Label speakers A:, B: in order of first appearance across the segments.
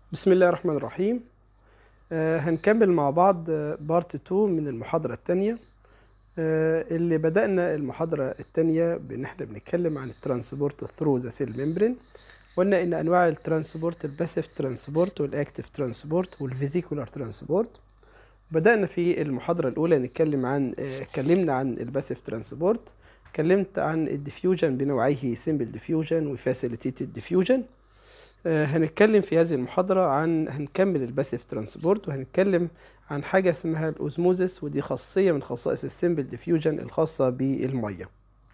A: بسم الله الرحمن الرحيم آه هنكمل مع بعض بارت 2 من المحاضرة التانية آه اللي بدأنا المحاضرة التانية بإن احنا بنتكلم عن الترانسبورت ثرو ذا سيل ميمبرين قلنا إن أنواع الترانسبورت الباسيف ترانسبورت والأكتيف ترانسبورت والفيزيكولار ترانسبورت بدأنا في المحاضرة الأولى نتكلم عن آه اتكلمنا عن الباسيف ترانسبورت اتكلمت عن الديفيوجن بنوعيه سيمبل ديفيوجن وفاسيليتيتد ديفيوجن هنتكلم في هذه المحاضرة عن هنكمل الباسيف ترانسبورت وهنتكلم عن حاجة اسمها الأوزموزس ودي خاصية من خصائص السيمبل ديفيوجن الخاصة بالمية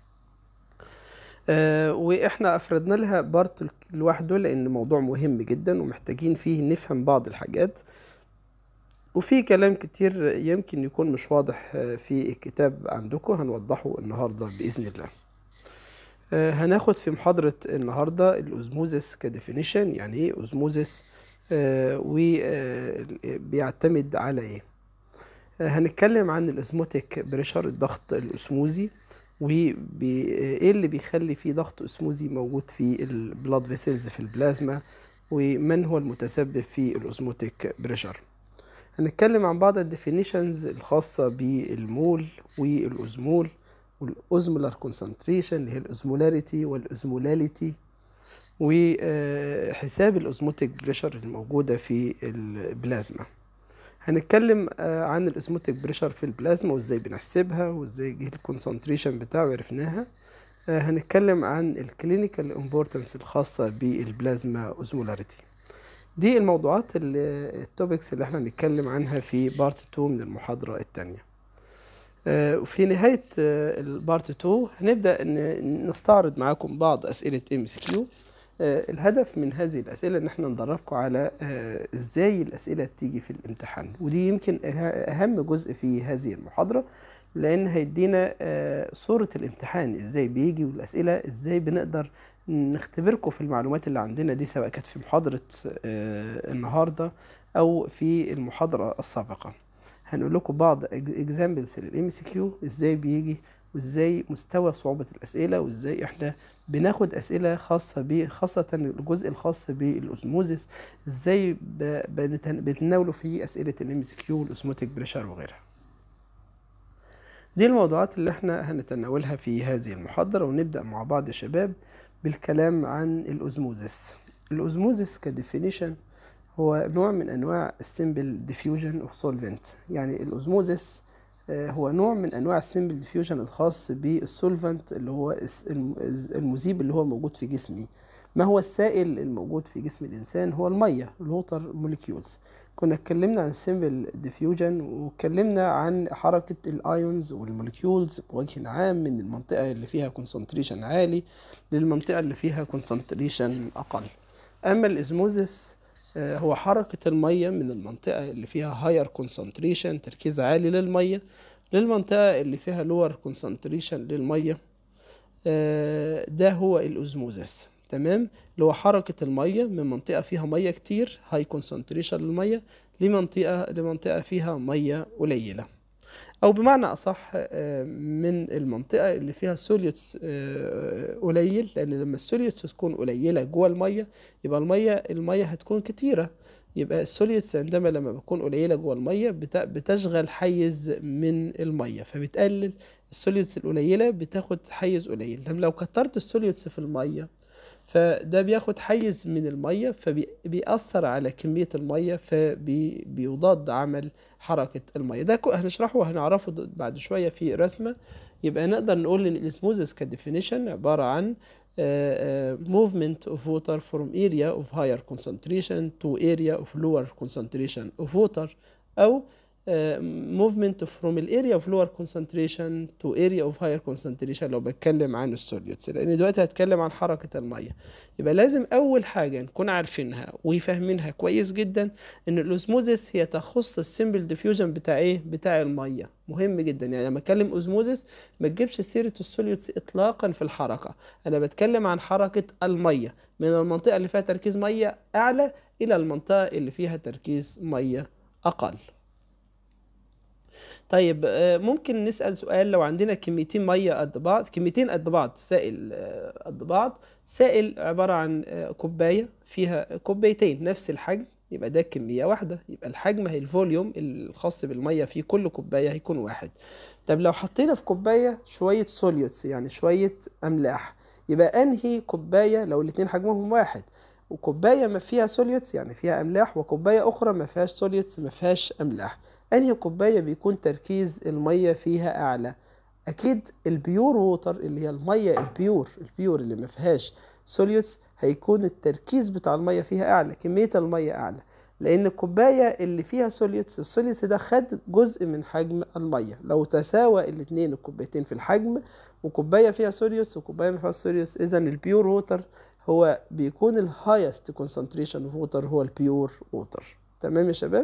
A: آه واحنا افردنا لها بارت لوحده لان موضوع مهم جدا ومحتاجين فيه نفهم بعض الحاجات وفي كلام كتير يمكن يكون مش واضح في الكتاب عندكم هنوضحه النهارده باذن الله هناخد في محاضرة النهاردة الأوزموزس كديفينيشن يعني إيه أوزموزس وبيعتمد على إيه هنتكلم عن الأزموتيك بريشر الضغط الأسموزي وإيه اللي بيخلي فيه ضغط أسموزي موجود في البلاد فيسلز في البلازما ومن هو المتسبب في الأوزموتيك بريشر هنتكلم عن بعض الديفينيشنز الخاصة بالمول والأوزمول والاوزمولار كونسنتريشن اللي هي الاوزمولاريتي والاوزمولاليتي وحساب الاوزموتيك بريشر الموجودة في البلازما هنتكلم عن الاوزموتيك بريشر في البلازما وازاي بنحسبها وازاي جه الكونسنتريشن بتاعه عرفناها هنتكلم عن الكلينيكال امبورتنس الخاصة بالبلازما اوزمولاريتي دي الموضوعات التوبكس اللي احنا هنتكلم عنها في بارت 2 من المحاضرة الثانية وفي نهاية البارت 2 هنبدأ نستعرض معاكم بعض أسئلة ام اس كيو الهدف من هذه الأسئلة إن احنا ندربكم على إزاي الأسئلة بتيجي في الامتحان ودي يمكن أهم جزء في هذه المحاضرة لأن هيدينا صورة الامتحان إزاي بيجي والأسئلة إزاي بنقدر نختبركم في المعلومات اللي عندنا دي سواء كانت في محاضرة النهاردة أو في المحاضرة السابقة. هنقول لكم بعض اكزامبلز للام سي كيو ازاي بيجي وازاي مستوى صعوبة الأسئلة وازاي احنا بناخد أسئلة خاصة ب خاصة الجزء الخاص بالأوزموزس ازاي بنتناولوا فيه أسئلة الام سي كيو والأوزموتيك بريشر وغيرها دي الموضوعات اللي احنا هنتناولها في هذه المحاضرة ونبدأ مع بعض يا شباب بالكلام عن الأوزموزس الأوزموزس كديفينيشن هو نوع من انواع السيمبل ديفيوجن اوف سولفنت يعني الاوزموزس هو نوع من انواع السيمبل ديفيوجن الخاص بالسولفنت اللي هو المذيب اللي هو موجود في جسمي ما هو السائل الموجود في جسم الانسان هو الميه الووتر موليكيولز كنا اتكلمنا عن السيمبل ديفيوجن واتكلمنا عن حركه الايونز والموليكيولز بوجه عام من المنطقه اللي فيها كونسنتريشن عالي للمنطقه اللي فيها كونسنتريشن اقل اما الازموزس هو حركة المية من المنطقة اللي فيها هاير كونسنتريشن تركيز عالي للمية للمنطقة اللي فيها لور كونسنتريشن للمية ده هو الأوزموزس تمام اللي هو حركة المية من منطقة فيها مية كتير هاي كونسنتريشن للمية لمنطقة لمنطقة فيها مية قليلة او بمعنى اصح من المنطقه اللي فيها سوليوتس قليل لان لما السوليوتس تكون قليله جوه الميه يبقى الميه الميه هتكون كتيره يبقى السوليوتس عندما لما بتكون قليله جوه الميه بتشغل حيز من الميه فبتقلل السوليوتس القليله بتاخد حيز قليل لو كترت السوليوتس في الميه فده بياخد حيز من الميه فبيأثر على كمية الميه فبيضاد عمل حركة الميه ده هنشرحه وهنعرفه بعد شوية في رسمة يبقى نقدر نقول ان الاسموزس كديفينيشن عبارة عن movement of water from area of higher concentration to area of lower concentration of water أو موفمنت فروم الاريا اوف لور كونسنتريشن تو اريا اوف هاير كونسنتريشن لو بتكلم عن السوليوتس لان دلوقتي هتكلم عن حركه الميه يبقى لازم اول حاجه نكون عارفينها وفاهمينها كويس جدا ان الاوزموزس هي تخص السيمبل ديفيوجن بتاع ايه بتاع الميه مهم جدا يعني لما اتكلم اوزموزس ما تجيبش سيره السوليوتس اطلاقا في الحركه انا بتكلم عن حركه الميه من المنطقه اللي فيها تركيز ميه اعلى الى المنطقه اللي فيها تركيز ميه اقل طيب ممكن نسأل سؤال لو عندنا كميتين مية قد بعض كميتين قد بعض سائل قد بعض سائل عبارة عن كوباية فيها كوبايتين نفس الحجم يبقى ده كمية واحدة يبقى الحجم هي الفوليوم الخاص بالمية في كل كوباية هيكون واحد طب لو حطينا في كوباية شوية سوليوتس يعني شوية أملاح يبقى أنهي كوباية لو الاتنين حجمهم واحد وكوباية ما فيها سوليوتس يعني فيها أملاح وكوباية أخرى ما فيهاش سوليوتس ما فيهاش أملاح أنهي كوباية بيكون تركيز المية فيها أعلى أكيد البيور ووتر اللي هي المية البيور البيور اللي ما فيهاش سوليوتس هيكون التركيز بتاع المية فيها أعلى كمية المية أعلى لأن الكوباية اللي فيها سوليوتس السوليوتس ده خد جزء من حجم المية لو تساوى الاتنين الكوبايتين في الحجم وكوباية فيها سوليوتس وكوباية ما فيهاش سوليوتس إذا البيور ووتر هو بيكون الهايست كونسنتريشن اوف ووتر هو البيور ووتر تمام يا شباب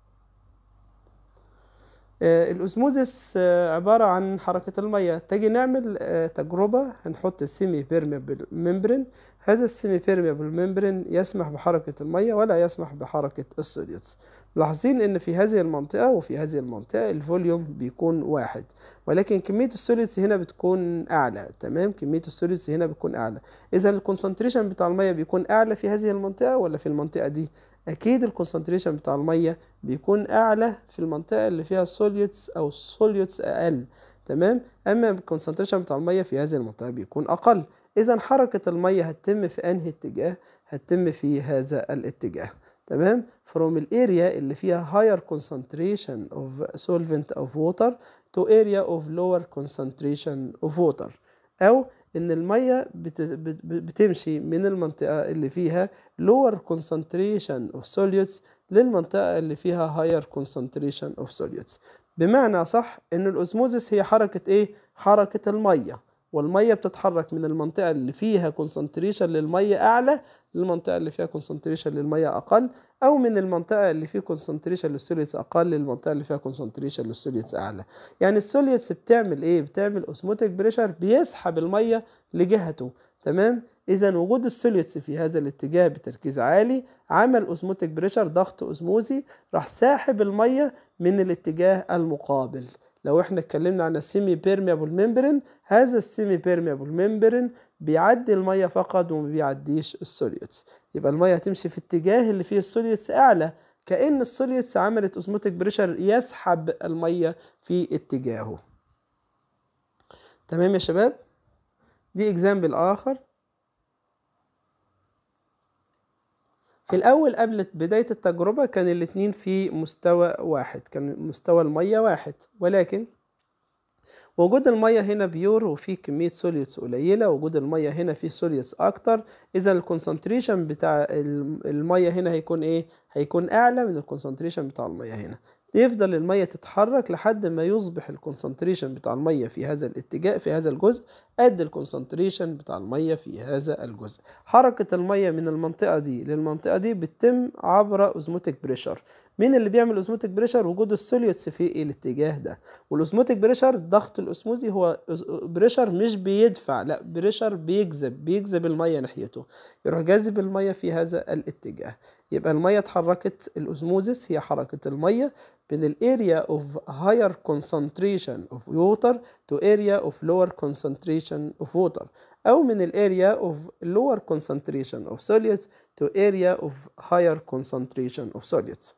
A: آه الأسموزس آه عبارة عن حركة المية تيجي نعمل آه تجربة هنحط السيمي بيرميبل ممبرين هذا السيمي بيرميبل ممبرين يسمح بحركة المية ولا يسمح بحركة السوليوتس ملاحظين ان في هذه المنطقة وفي هذه المنطقة الفوليوم بيكون واحد ولكن كمية السوليوتس هنا بتكون اعلى تمام كمية السوليوتس هنا بتكون اعلى اذا الكونسنتريشن بتاع المية بيكون اعلى في هذه المنطقة ولا في المنطقة دي اكيد الكونسنتريشن بتاع المية بيكون اعلى في المنطقة اللي فيها سوليوتس او سوليوتس اقل تمام اما الكونسنتريشن بتاع المية في هذه المنطقة بيكون اقل اذا حركة المية هتتم في انهي اتجاه هتتم في هذا الاتجاه تمام from الاريا اللي فيها higher concentration of solvent of water to area of lower concentration of water او ان المية بت... بت... بتمشي من المنطقة اللي فيها lower concentration of solutes للمنطقة اللي فيها higher concentration of solutes بمعنى صح ان الاسموزس هي حركة ايه حركة المية والمية بتتحرك من المنطقة اللي فيها كونسنتريشن للمية أعلى للمنطقة اللي فيها كونسنتريشن للمية أقل أو من المنطقة اللي فيها كونسنتريشن للسوليتس أقل للمنطقة اللي فيها كونسنتريشن للسوليتس أعلى يعني السوليتس بتعمل إيه؟ بتعمل أوسموتيك بريشر بيسحب المية لجهته تمام؟ إذا وجود السوليتس في هذا الاتجاه بتركيز عالي عمل أوسموتيك بريشر ضغط أسموزي راح ساحب المية من الاتجاه المقابل لو احنا اتكلمنا عن السيمي بيرميبل ممبرين هذا السيمي بيرميبل ممبرين بيعدي الميه فقط وما بيعديش السوليوتس يبقى الميه هتمشي في اتجاه اللي فيه السوليوتس اعلى كأن السوليوتس عملت اوزموتيك بريشر يسحب الميه في اتجاهه تمام يا شباب دي اكزامبل اخر في الأول قبل بداية التجربة كان الاتنين في مستوى واحد كان مستوى المية واحد ولكن وجود المية هنا بيور وفي كمية سوليوتس قليلة وجود المية هنا فيه سوليوتس أكتر إذا الكونسنتريشن بتاع المية هنا هيكون إيه؟ هيكون أعلى من الكونسنتريشن بتاع المية هنا يفضل المية تتحرك لحد ما يصبح الكونسنتريشن بتاع المية في هذا الاتجاه في هذا الجزء قد الكونسنتريشن بتاع المية في هذا الجزء حركة المية من المنطقة دي للمنطقة دي بتتم عبر اوزموتيك بريشر مين اللي بيعمل اوزموتيك بريشر وجود السوليوتس في الاتجاه ده والاوزموتيك بريشر الضغط الاسموزي هو بريشر مش بيدفع لا بريشر بيجذب بيجذب المية ناحيته يروح جاذب المية في هذا الاتجاه يبقى المية اتحركت الأوزموزيس هي حركة المية من الاريا اوف higher concentration of water to area of lower concentration of water أو من الاريا of lower concentration of solutes to area of higher concentration of solutes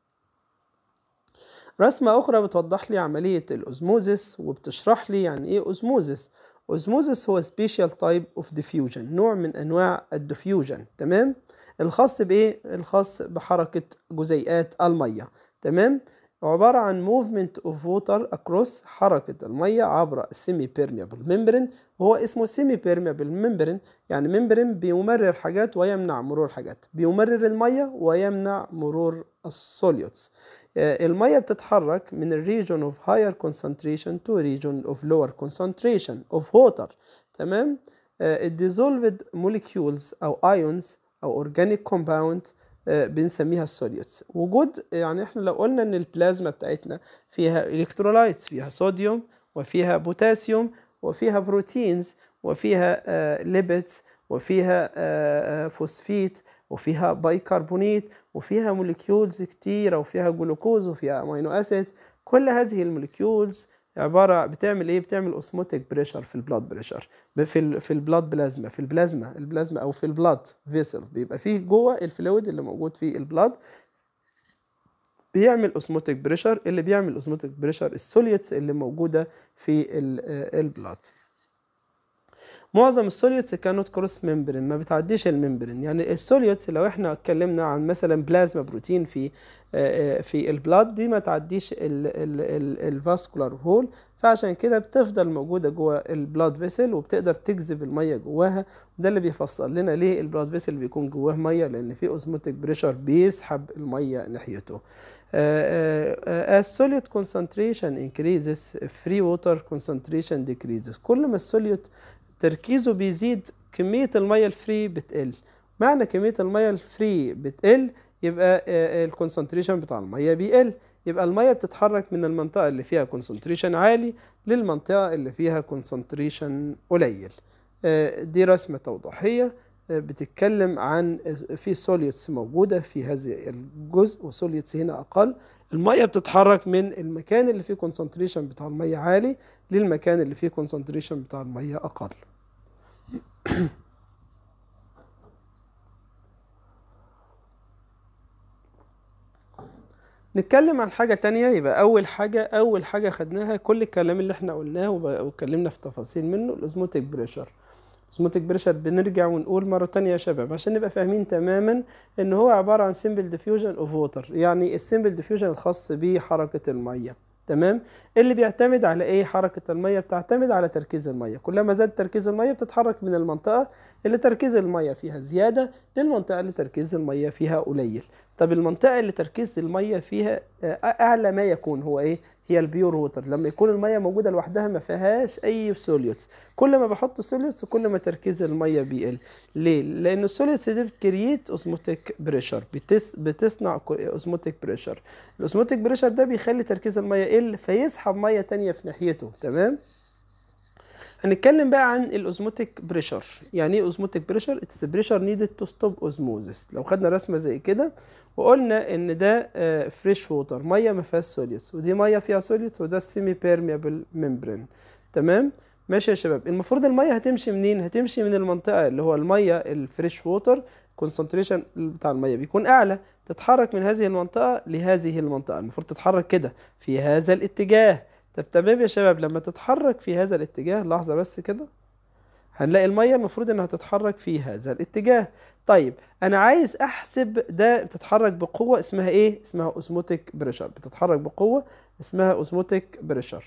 A: رسمة أخرى بتوضح لي عملية الأوزموزيس وبتشرح لي يعني إيه أوزموزيس أوزموزيس هو special type of diffusion نوع من أنواع الديفيوجن تمام الخاص بإيه؟ الخاص بحركة جزيئات المية تمام؟ عبارة عن movement of water across حركة المية عبر semi permeable membrane وهو اسمه semi permeable membrane يعني membrane بيمرر حاجات ويمنع مرور حاجات بيمرر المية ويمنع مرور السوليوتس المية بتتحرك من الريجون of higher concentration to region of lower concentration of water تمام الديزولفد molecules أو ions أو organic compound بنسميها السوليوتس وجود يعني احنا لو قلنا ان البلازما بتاعتنا فيها الكترولايتس فيها صوديوم وفيها بوتاسيوم وفيها بروتينز وفيها ليبيدز وفيها فوسفيت وفيها بايكربونيت وفيها موليكيولز كتيرة وفيها جلوكوز وفيها امينو اسيدز كل هذه الموليكيولز عباره بتعمل ايه بتعمل اوسموتيك بريشر في البلاد بريشر في ال في البلاد بلازما في البلازما البلازما او في البلاد فيسل بيبقى فيه جوه الفلويد اللي موجود في البلاد بيعمل اوسموتيك بريشر اللي بيعمل اوسموتيك بريشر السوليتس اللي موجوده في البلاد معظم السوليوتس كانت كروس ممبرين ما بتعديش الممبرين يعني السوليوتس لو احنا اتكلمنا عن مثلا بلازما بروتين في في البلاد دي ما تعديش الفاسكولار هول فعشان كده بتفضل موجوده جوه البلاد فيسل وبتقدر تجذب الميه جواها وده اللي بيفسر لنا ليه البلاد فيسل بيكون جواه ميه لان في اوزموتيك بريشر بيسحب الميه ناحيته Uh, uh, as solute concentration increases free water concentration decreases كل ما السوليوت تركيزه بيزيد كمية المية الفري بتقل معنى كمية المية الفري بتقل يبقى الكونسنتريشن بتاع المية بيقل يبقى المية بتتحرك من المنطقة اللي فيها كونسنتريشن عالي للمنطقة اللي فيها كونسنتريشن قليل دي رسمة توضيحية بتتكلم عن في سوليوتس موجودة في هذا الجزء وسوليوتس هنا أقل المية بتتحرك من المكان اللي فيه كونسنتريشن بتاع المية عالي للمكان اللي فيه كونسنتريشن بتاع المية أقل نتكلم عن حاجة تانية يبقى أول حاجة أول حاجة خدناها كل الكلام اللي احنا قلناه واتكلمنا في تفاصيل منه الأوزموتيك بريشر اوزموتيك بريشر بنرجع ونقول مرة تانية يا شباب عشان نبقى فاهمين تماما ان هو عبارة عن سيمبل ديفيوجن اوف ووتر يعني السيمبل ديفيوجن الخاص بحركة المية تمام اللي بيعتمد على ايه حركة المية بتعتمد على تركيز المية كلما زاد تركيز المية بتتحرك من المنطقة اللي تركيز المية فيها زيادة للمنطقة اللي تركيز المية فيها قليل طب المنطقة اللي تركيز المية فيها أعلى ما يكون هو إيه؟ هي البيور ووتر لما يكون المية موجودة لوحدها ما فيهاش أي سوليوتس كل ما بحط سوليوتس كل ما تركيز المية بيقل ليه؟ لأن السوليوتس دي بتكريت اوزموتيك بريشر بتس بتصنع اوزموتيك بريشر الاوزموتيك بريشر ده بيخلي تركيز المية يقل فيسحب مية تانية في ناحيته تمام؟ هنتكلم بقى عن الاوزموتيك بريشر يعني ايه اوزموتيك بريشر اتس بريشر نيدد تو ستوب اوزموزس لو خدنا رسمه زي كده وقلنا ان ده فريش ووتر ميه ما فيهاش سوليوس ودي ميه فيها سوليوس وده السيمي بيرميبل ممبرين تمام ماشي يا شباب المفروض الميه هتمشي منين هتمشي من المنطقه اللي هو الميه الفريش ووتر كونسنتريشن بتاع الميه بيكون اعلى تتحرك من هذه المنطقه لهذه المنطقه المفروض تتحرك كده في هذا الاتجاه طب تمام يا شباب لما تتحرك في هذا الاتجاه لحظة بس كده هنلاقي المية المفروض انها تتحرك في هذا الاتجاه طيب انا عايز احسب ده بتتحرك بقوة اسمها ايه اسمها اوزموتيك بريشر بتتحرك بقوة اسمها اوزموتيك بريشر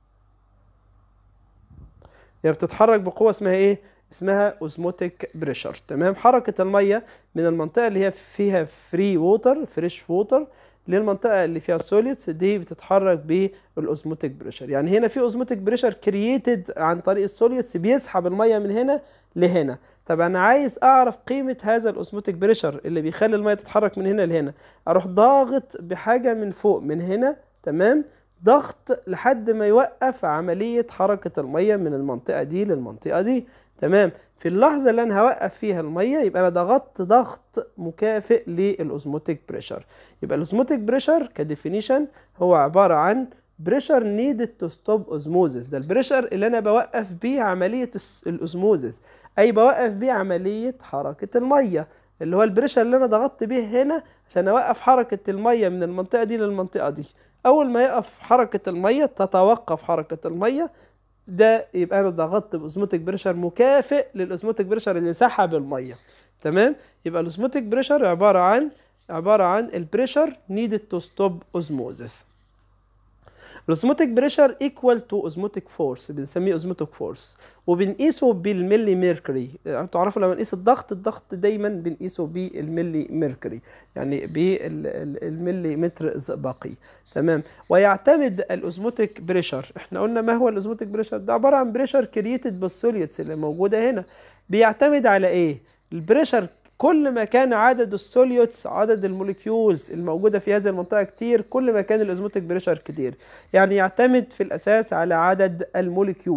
A: يعني بتتحرك بقوة اسمها ايه اسمها اوزموتيك بريشر تمام حركة المية من المنطقة اللي هي فيها فري ووتر فريش ووتر للمنطقة اللي فيها السوليدز دي بتتحرك بالاوزموتيك بريشر يعني هنا في اوزموتيك بريشر كرييتد عن طريق السوليدز بيسحب المية من هنا لهنا طب انا عايز اعرف قيمة هذا الاوزموتيك بريشر اللي بيخلي المية تتحرك من هنا لهنا اروح ضاغط بحاجة من فوق من هنا تمام ضغط لحد ما يوقف عملية حركة المية من المنطقة دي للمنطقة دي تمام في اللحظة اللي أنا هوقف فيها المية يبقى أنا ضغطت ضغط مكافئ للأوزموتيك بريشر يبقى الأوزموتيك بريشر كديفينيشن هو عبارة عن بريشر نيدد تو ستوب اوزموزس ده البريشر اللي أنا بوقف بيه عملية الأوزموزس أي بوقف بيه عملية حركة المية اللي هو البريشر اللي أنا ضغطت بيه هنا عشان أوقف حركة المية من المنطقة دي للمنطقة دي أول ما يقف حركة المية تتوقف حركة المية ده يبقى انا ضغطت باوزموتيك بريشر مكافئ للاوزموتيك بريشر اللي سحب الميه تمام يبقى الاوزموتيك بريشر عباره عن عباره عن البريشر needed to stop osmosis الاوزموتيك بريشر ايكوال تو اوزموتيك فورس بنسميه اوزموتيك فورس وبنقيسه بالملي ميركوري انتوا عارفوا لما نقيس الضغط الضغط دايما بنقيسه بالملي ميركوري يعني بالملي متر الزئبقي تمام ويعتمد الاوزموتيك بريشر احنا قلنا ما هو الاوزموتيك بريشر ده عباره عن بريشر كرييتد بالسوليوتس اللي موجوده هنا بيعتمد على ايه البريشر كل ما كان عدد السوليوتس عدد الموليكيولز الموجوده في هذه المنطقه كتير كل ما كان الاوزموتيك بريشر كتير يعني يعتمد في الاساس على عدد الموليكيولز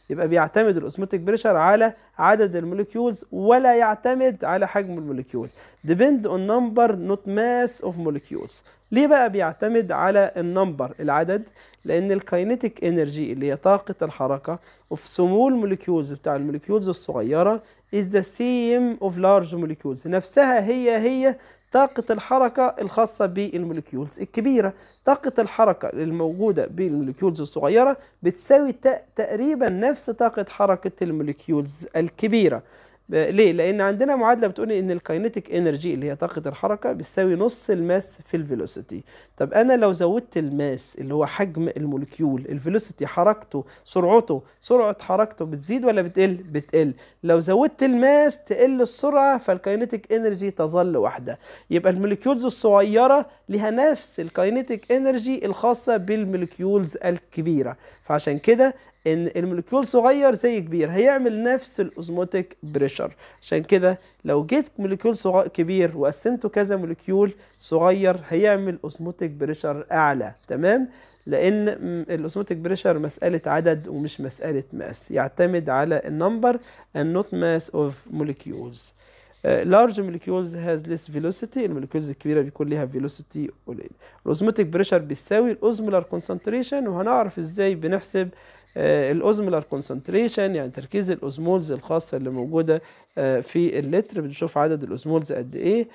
A: يبقى بيعتمد الاوزموتيك بريشر على عدد الموليكيولز ولا يعتمد على حجم الموليكيول depend on number not mass of molecules ليه بقى بيعتمد على النمبر العدد لان الكاينيتيك انرجي اللي هي طاقه الحركه of small molecules بتاع الموليكيولز الصغيره is the same of large molecules نفسها هي هي طاقة الحركة الخاصة بالموليكيولز الكبيرة طاقة الحركة الموجودة بالموليكيولز الصغيرة بتساوي تقريبا نفس طاقة حركة الموليكيولز الكبيرة ليه؟ لأن عندنا معادلة بتقول إن الكاينيتيك انرجي اللي هي طاقة الحركة بتساوي نص الماس في الفيلوسيتي. طب أنا لو زودت الماس اللي هو حجم الموليكيول، الفيلوسيتي حركته، سرعته، سرعة حركته بتزيد ولا بتقل؟ بتقل. لو زودت الماس تقل السرعة فالكاينيتيك انرجي تظل واحدة. يبقى الموليكيولز الصغيرة لها نفس الكاينيتيك انرجي الخاصة بالموليكيولز الكبيرة. فعشان كده ان الموليكيول صغير زي كبير هيعمل نفس الاوزموتيك بريشر عشان كده لو جيت موليكيول صغير كبير وقسمته كذا موليكيول صغير هيعمل اوزموتيك بريشر اعلى تمام لان الاوزموتيك بريشر مساله عدد ومش مساله ماس يعتمد على النمبر and not mass of molecules Uh, large molecules has less velocity الموليكيولز الكبيره بيكون ليها velocity قليل الاوزموتيك بريشر بيساوي الاوزمولار كونسنتريشن وهنعرف ازاي بنحسب الاوزمولار كونسنتريشن يعني تركيز الاوزمولز الخاصه اللي موجوده في اللتر بنشوف عدد الاوزمولز قد ايه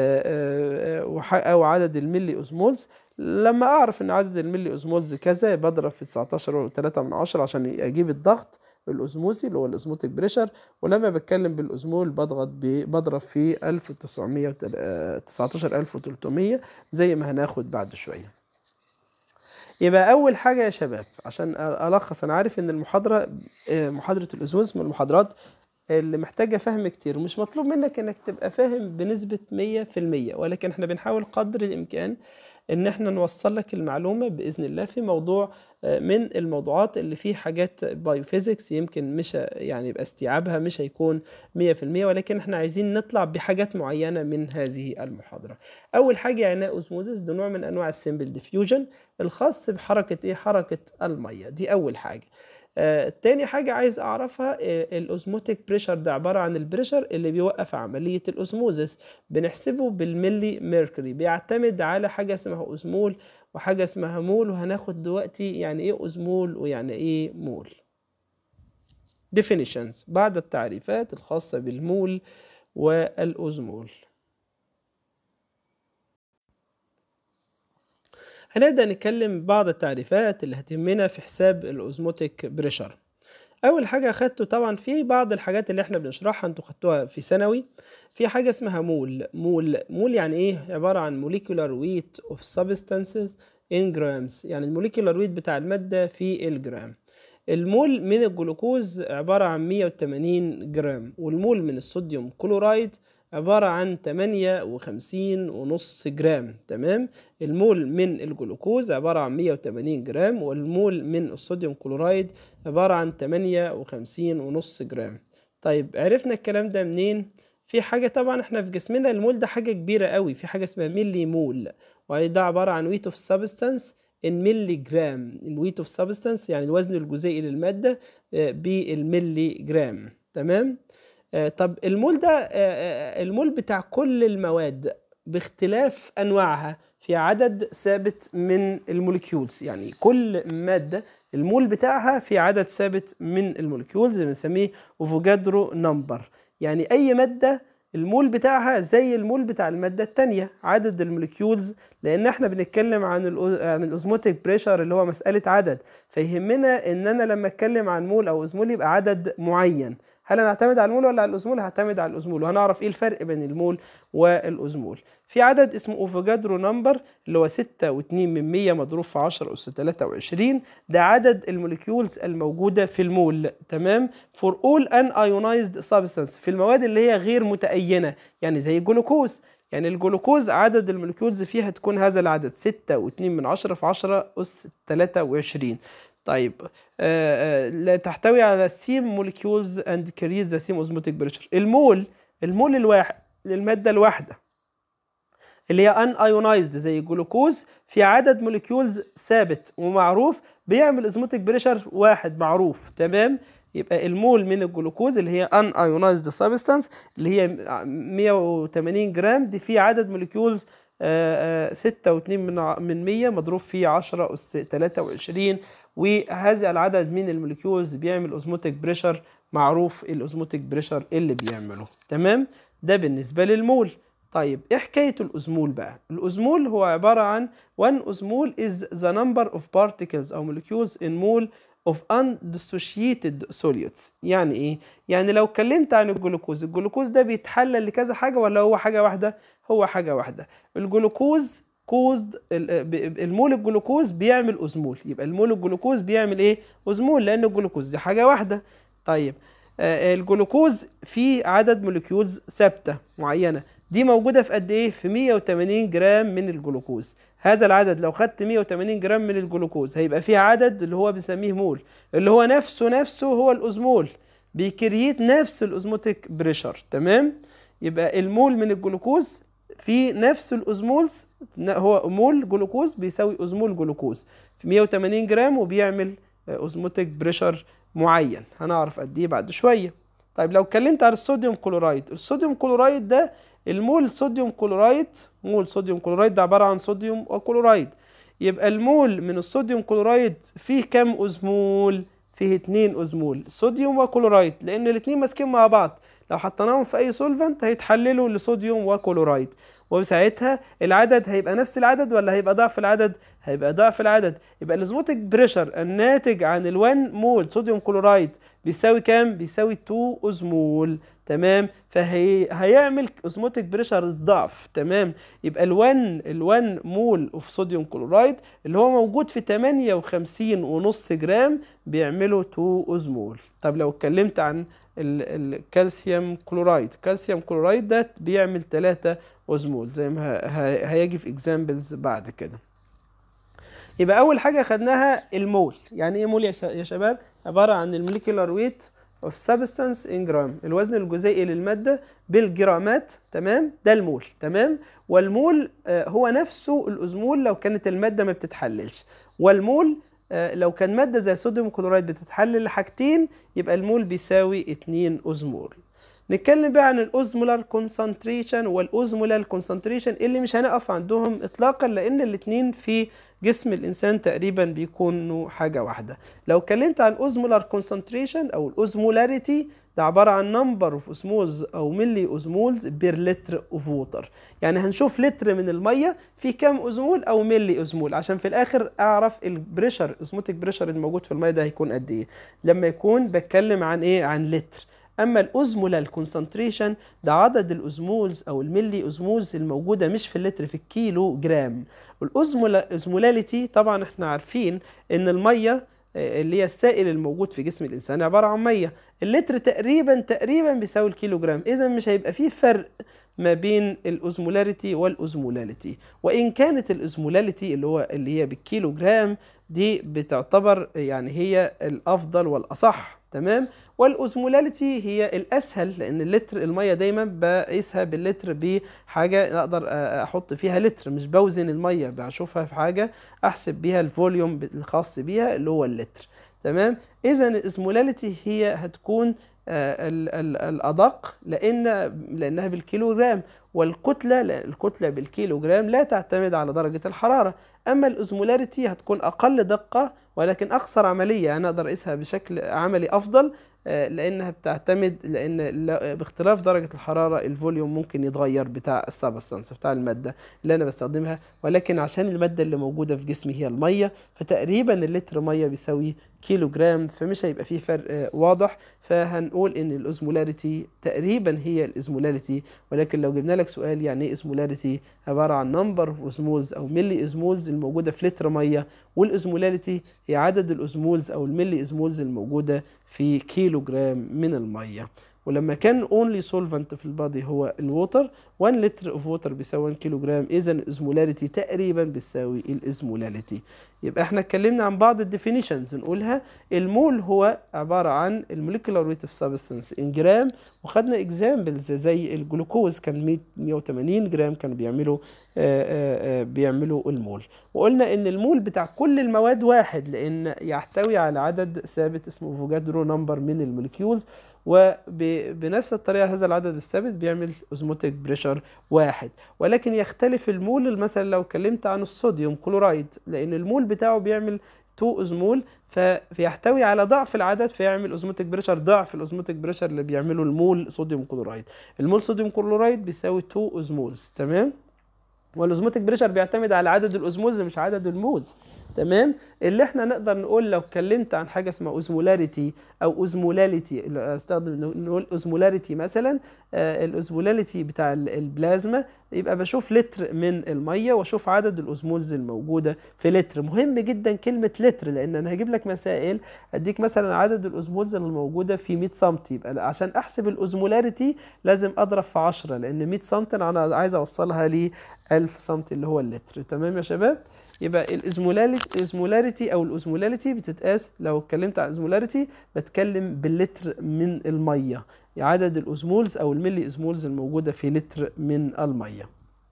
A: او عدد الملي اوزمولز لما اعرف ان عدد الملي اوزمولز كذا بضرب في 19 و3 من 10 عشان اجيب الضغط الاوزموسي اللي هو الاوزموتيك بريشر ولما بتكلم بالاوزمول بضغط بضرب في 1900 19300 زي ما هناخد بعد شويه يبقى اول حاجه يا شباب عشان الخص انا عارف ان المحاضره محاضره الاوزموز من المحاضرات اللي محتاجة فهم كتير ومش مطلوب منك انك تبقى فاهم بنسبة مية في المية ولكن احنا بنحاول قدر الامكان ان احنا نوصل لك المعلومة بإذن الله في موضوع من الموضوعات اللي فيه حاجات بايوفيزيكس يمكن مش يعني يبقى استيعابها مش هيكون مية في المية ولكن احنا عايزين نطلع بحاجات معينة من هذه المحاضرة أول حاجة عناء أوزموزيس ده نوع من أنواع السيمبل ديفيوجن الخاص بحركة إيه حركة المية دي أول حاجة آه، تاني حاجة عايز أعرفها آه، الأوزموتيك بريشر ده عبارة عن البريشر اللي بيوقف عملية الأوزموزيس بنحسبه بالملي ميركوري بيعتمد على حاجة اسمها أوزمول وحاجة اسمها مول وهناخد دلوقتي يعني إيه أوزمول ويعني إيه مول definitions بعد التعريفات الخاصة بالمول والأوزمول هنبدأ نتكلم بعض التعريفات اللي هتهمنا في حساب الأوزموتيك بريشر أول حاجة أخدته طبعا في بعض الحاجات اللي احنا بنشرحها انتوا خدتوها في ثانوي في حاجة اسمها مول مول مول يعني ايه عبارة عن molecular weight of substances in grams يعني الموليكولار ويت بتاع المادة في الجرام المول من الجلوكوز عبارة عن 180 جرام والمول من الصوديوم كلورايد عبارة عن 58 ونص جرام تمام المول من الجلوكوز عبارة عن 180 جرام والمول من الصوديوم كلورايد عبارة عن 58 ونص جرام طيب عرفنا الكلام ده منين؟ في حاجة طبعا احنا في جسمنا المول ده حاجة كبيرة قوي في حاجة اسمها ملي مول وده عبارة عن ويت اوف سبستانس in ملي جرام الويت اوف سبستانس يعني الوزن الجزيئي للمادة بالملي جرام تمام؟ طب المول ده المول بتاع كل المواد باختلاف انواعها في عدد ثابت من الموليكيولز يعني كل ماده المول بتاعها في عدد ثابت من الموليكيولز بنسميه افوجادرو نمبر يعني اي ماده المول بتاعها زي المول بتاع الماده الثانيه عدد الموليكيولز لان احنا بنتكلم عن عن الاوزموتيك بريشر اللي هو مساله عدد فيهمنا ان انا لما اتكلم عن مول او اوزمول يبقى عدد معين هل انا هعتمد على المول ولا على الاوزمول هعتمد على الاوزمول وهنعرف ايه الفرق بين المول والاوزمول في عدد اسمه اوفوجادرو نمبر اللي هو 6 و2 من 100 مضروب في 10 اس 23 ده عدد الموليكيولز الموجوده في المول تمام فور اول ان ايونايزد سبستانس في المواد اللي هي غير متأينه يعني زي الجلوكوز يعني الجلوكوز عدد الموليكيولز فيها تكون هذا العدد 6 و2 من 10 في 10 اس 23 طيب آه آه تحتوي على سيم موليكيولز اند كاريز ذا سيم اوزموتيك بريشر المول المول الواحد للماده الواحده اللي هي ان ايونايزد زي الجلوكوز في عدد موليكيولز ثابت ومعروف بيعمل اوزموتيك بريشر واحد معروف تمام يبقى المول من الجلوكوز اللي هي ان ايونايزد سبستانس اللي هي 180 جرام دي فيه عدد موليكيولز ستة واتنين من ع- من مية مضروب في عشرة أس تلاتة وعشرين وهذا العدد من الموليكيولز بيعمل اوزموتيك بريشر معروف الاوزموتيك بريشر اللي بيعمله تمام ده بالنسبة للمول طيب ايه حكاية الأزمول بقى؟ الأزمول هو عبارة عن one osmol is the number of particles أو molecules in mole of undissociated solutes يعني ايه؟ يعني لو اتكلمت عن الجلوكوز الجلوكوز ده بيتحلل لكذا حاجة ولا هو حاجة واحدة؟ هو حاجة واحدة الجلوكوز كوزد المول الجلوكوز بيعمل أزمول يبقى المول الجلوكوز بيعمل ايه؟ أزمول لأن الجلوكوز دي حاجة واحدة طيب آه، الجلوكوز فيه عدد موليكيولز ثابتة معينة دي موجودة في قد ايه؟ في 180 جرام من الجلوكوز هذا العدد لو خدت 180 جرام من الجلوكوز هيبقى فيه عدد اللي هو بنسميه مول اللي هو نفسه نفسه هو الأزمول بيكريت نفس الأزموتيك بريشر تمام؟ يبقى المول من الجلوكوز في نفس الأزمولز هو مول جلوكوز بيساوي أزمول جلوكوز في 180 جرام وبيعمل أزموتيك بريشر معين هنعرف قد ايه بعد شويه طيب لو اتكلمت عن الصوديوم كلورايد الصوديوم كلورايد ده المول صوديوم كلورايد مول صوديوم كلورايد ده عباره عن صوديوم وكلورايد يبقى المول من الصوديوم كلورايد فيه كام أزمول فيه اتنين أزمول صوديوم وكلورايد لأن الاتنين ماسكين مع بعض لو حطيناهم في أي سولفنت هيتحللوا لصوديوم وكلورايد وساعتها العدد هيبقى نفس العدد ولا هيبقى ضعف العدد هيبقى ضعف العدد يبقى الاسموتيك بريشر الناتج عن ال1 مول صوديوم كلورايد بيساوي كام بيساوي 2 أزمول تمام فهي هيعمل اسموتيك بريشر الضعف تمام يبقى ال1 ال1 مول اوف صوديوم كلورايد اللي هو موجود في 58 ونص جرام بيعملوا 2 أزمول طب لو اتكلمت عن ال- الكالسيوم كلورايد الكالسيوم كلورايد ده بيعمل 3 أزمول زي ما ه- ه- هيجي في اكزامبلز بعد كده يبقى اول حاجه خدناها المول يعني ايه مول يا س- يا شباب عباره عن الموليكولار ويت اوف سبستانس ان جرام الوزن الجزيئي للماده بالجرامات تمام ده المول تمام والمول آه، هو نفسه الازمول لو كانت الماده ما بتتحللش والمول آه، لو كان ماده زي صوديوم كلورايد بتتحلل لحاجتين يبقى المول بيساوي 2 ازمول نتكلم بقى عن الاوزمولار كونسنتريشن والاوزمولار كونسنتريشن اللي مش هنقف عندهم اطلاقا لان الاتنين في جسم الانسان تقريبا بيكونوا حاجه واحده لو اتكلمت عن اوزمولار كونسنتريشن او الاوزمولاريتي ده عباره عن نمبر اوف اسموز او ملي اوزمولز بير لتر اوف ووتر يعني هنشوف لتر من الميه في كام اوزمول او ملي اوزمول عشان في الاخر اعرف البريشر اسموتيك بريشر الموجود في الميه ده هيكون قد ايه لما يكون بتكلم عن ايه عن لتر اما الاوزمولال كونسنتريشن ده عدد الاوزمولز او الملي اوزمولز الموجوده مش في اللتر في الكيلو جرام والاوزمولاليتي طبعا احنا عارفين ان الميه آه، اللي هي السائل الموجود في جسم الانسان عباره عن ميه اللتر تقريبا تقريبا بيساوي الكيلو جرام اذا مش هيبقى فيه فرق ما بين الاوزمولاريتي والاوزمولاليتي وان كانت الاوزمولاليتي اللي هو اللي هي بالكيلو جرام دي بتعتبر يعني هي الافضل والاصح تمام والاوزمولاليتي هي الاسهل لان اللتر الميه دايما بقيسها باللتر بحاجه اقدر احط فيها لتر مش بوزن الميه بشوفها في حاجه احسب بيها الفوليوم الخاص بيها اللي هو اللتر تمام اذا الاوزمولاليتي هي هتكون آه، ال- ال- الادق لان لانها بالكيلو جرام والكتله لا، الكتله بالكيلو جرام لا تعتمد على درجه الحراره اما الاوزمولاريتي هتكون اقل دقه ولكن اكثر عمليه يعني اقدر اقيسها بشكل عملي افضل آه، لانها بتعتمد لان لا- باختلاف درجه الحراره الفوليوم ممكن يتغير بتاع السبستانس بتاع الماده اللي انا بستخدمها ولكن عشان الماده اللي موجوده في جسمي هي الميه فتقريبا اللتر ميه بيساوي كيلو جرام فمش هيبقى فيه فرق آه، واضح فهنقول ان الاوزمولاريتي تقريبا هي الازمولاريتي ولكن لو جبنا لك سؤال يعني ايه اسمولاريتي عباره عن نمبر اوف اوزمولز او ملي اوزمولز الموجوده في لتر ميه والاوزمولاريتي هي عدد الاوزمولز او الملي اوزمولز الموجوده في كيلو جرام من الميه ولما كان اونلي سولفنت في البادي هو الووتر 1 لتر اوف ووتر بيساوي 1 كيلو جرام اذا الاسمولاريتي تقريبا بتساوي الاسمولاريتي يبقى احنا اتكلمنا عن بعض الديفينيشنز نقولها المول هو عباره عن الموليكولار ويت اوف سبستانس ان جرام وخدنا اكزامبلز زي الجلوكوز كان 100 180 جرام كانوا بيعملوا آآ آآ بيعملوا المول وقلنا ان المول بتاع كل المواد واحد لان يحتوي على عدد ثابت اسمه فوجادرو نمبر من الموليكيولز وبنفس الطريقة هذا العدد الثابت بيعمل اوزموتيك بريشر واحد ولكن يختلف المول مثلا لو اتكلمت عن الصوديوم كلورايد لأن المول بتاعه بيعمل 2 اوزمول فيحتوي على ضعف العدد فيعمل اوزموتيك بريشر ضعف الاوزموتيك بريشر اللي بيعمله المول صوديوم كلورايد المول صوديوم كلورايد بيساوي 2 اوزمولز تمام والاوزموتيك بريشر بيعتمد على عدد الاوزمولز مش عدد المولز تمام اللي احنا نقدر نقول لو اتكلمت عن حاجه اسمها اوزمولاريتي او اوزمولاليتي استخدم نقول اوزمولاريتي مثلا آه الاوزمولاليتي بتاع البلازما يبقى بشوف لتر من الميه واشوف عدد الاوزمولز الموجوده في لتر مهم جدا كلمه لتر لان انا هجيب لك مسائل اديك مثلا عدد الاوزمولز الموجوده في 100 سم يبقى عشان احسب الاوزمولاريتي لازم اضرب في 10 لان 100 سم انا عايز اوصلها ل 1000 سم اللي هو اللتر تمام يا شباب يبقى الازمولاريتي او الاوزمولاريتي بتتقاس لو اتكلمت عن الازمولاريتي بتكلم باللتر من الميه عدد الاوزمولز او الملي ازمولز الموجوده في لتر من الميه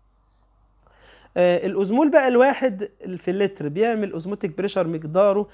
A: آه الاوزمول بقى الواحد في اللتر بيعمل اوزموتيك بريشر مقداره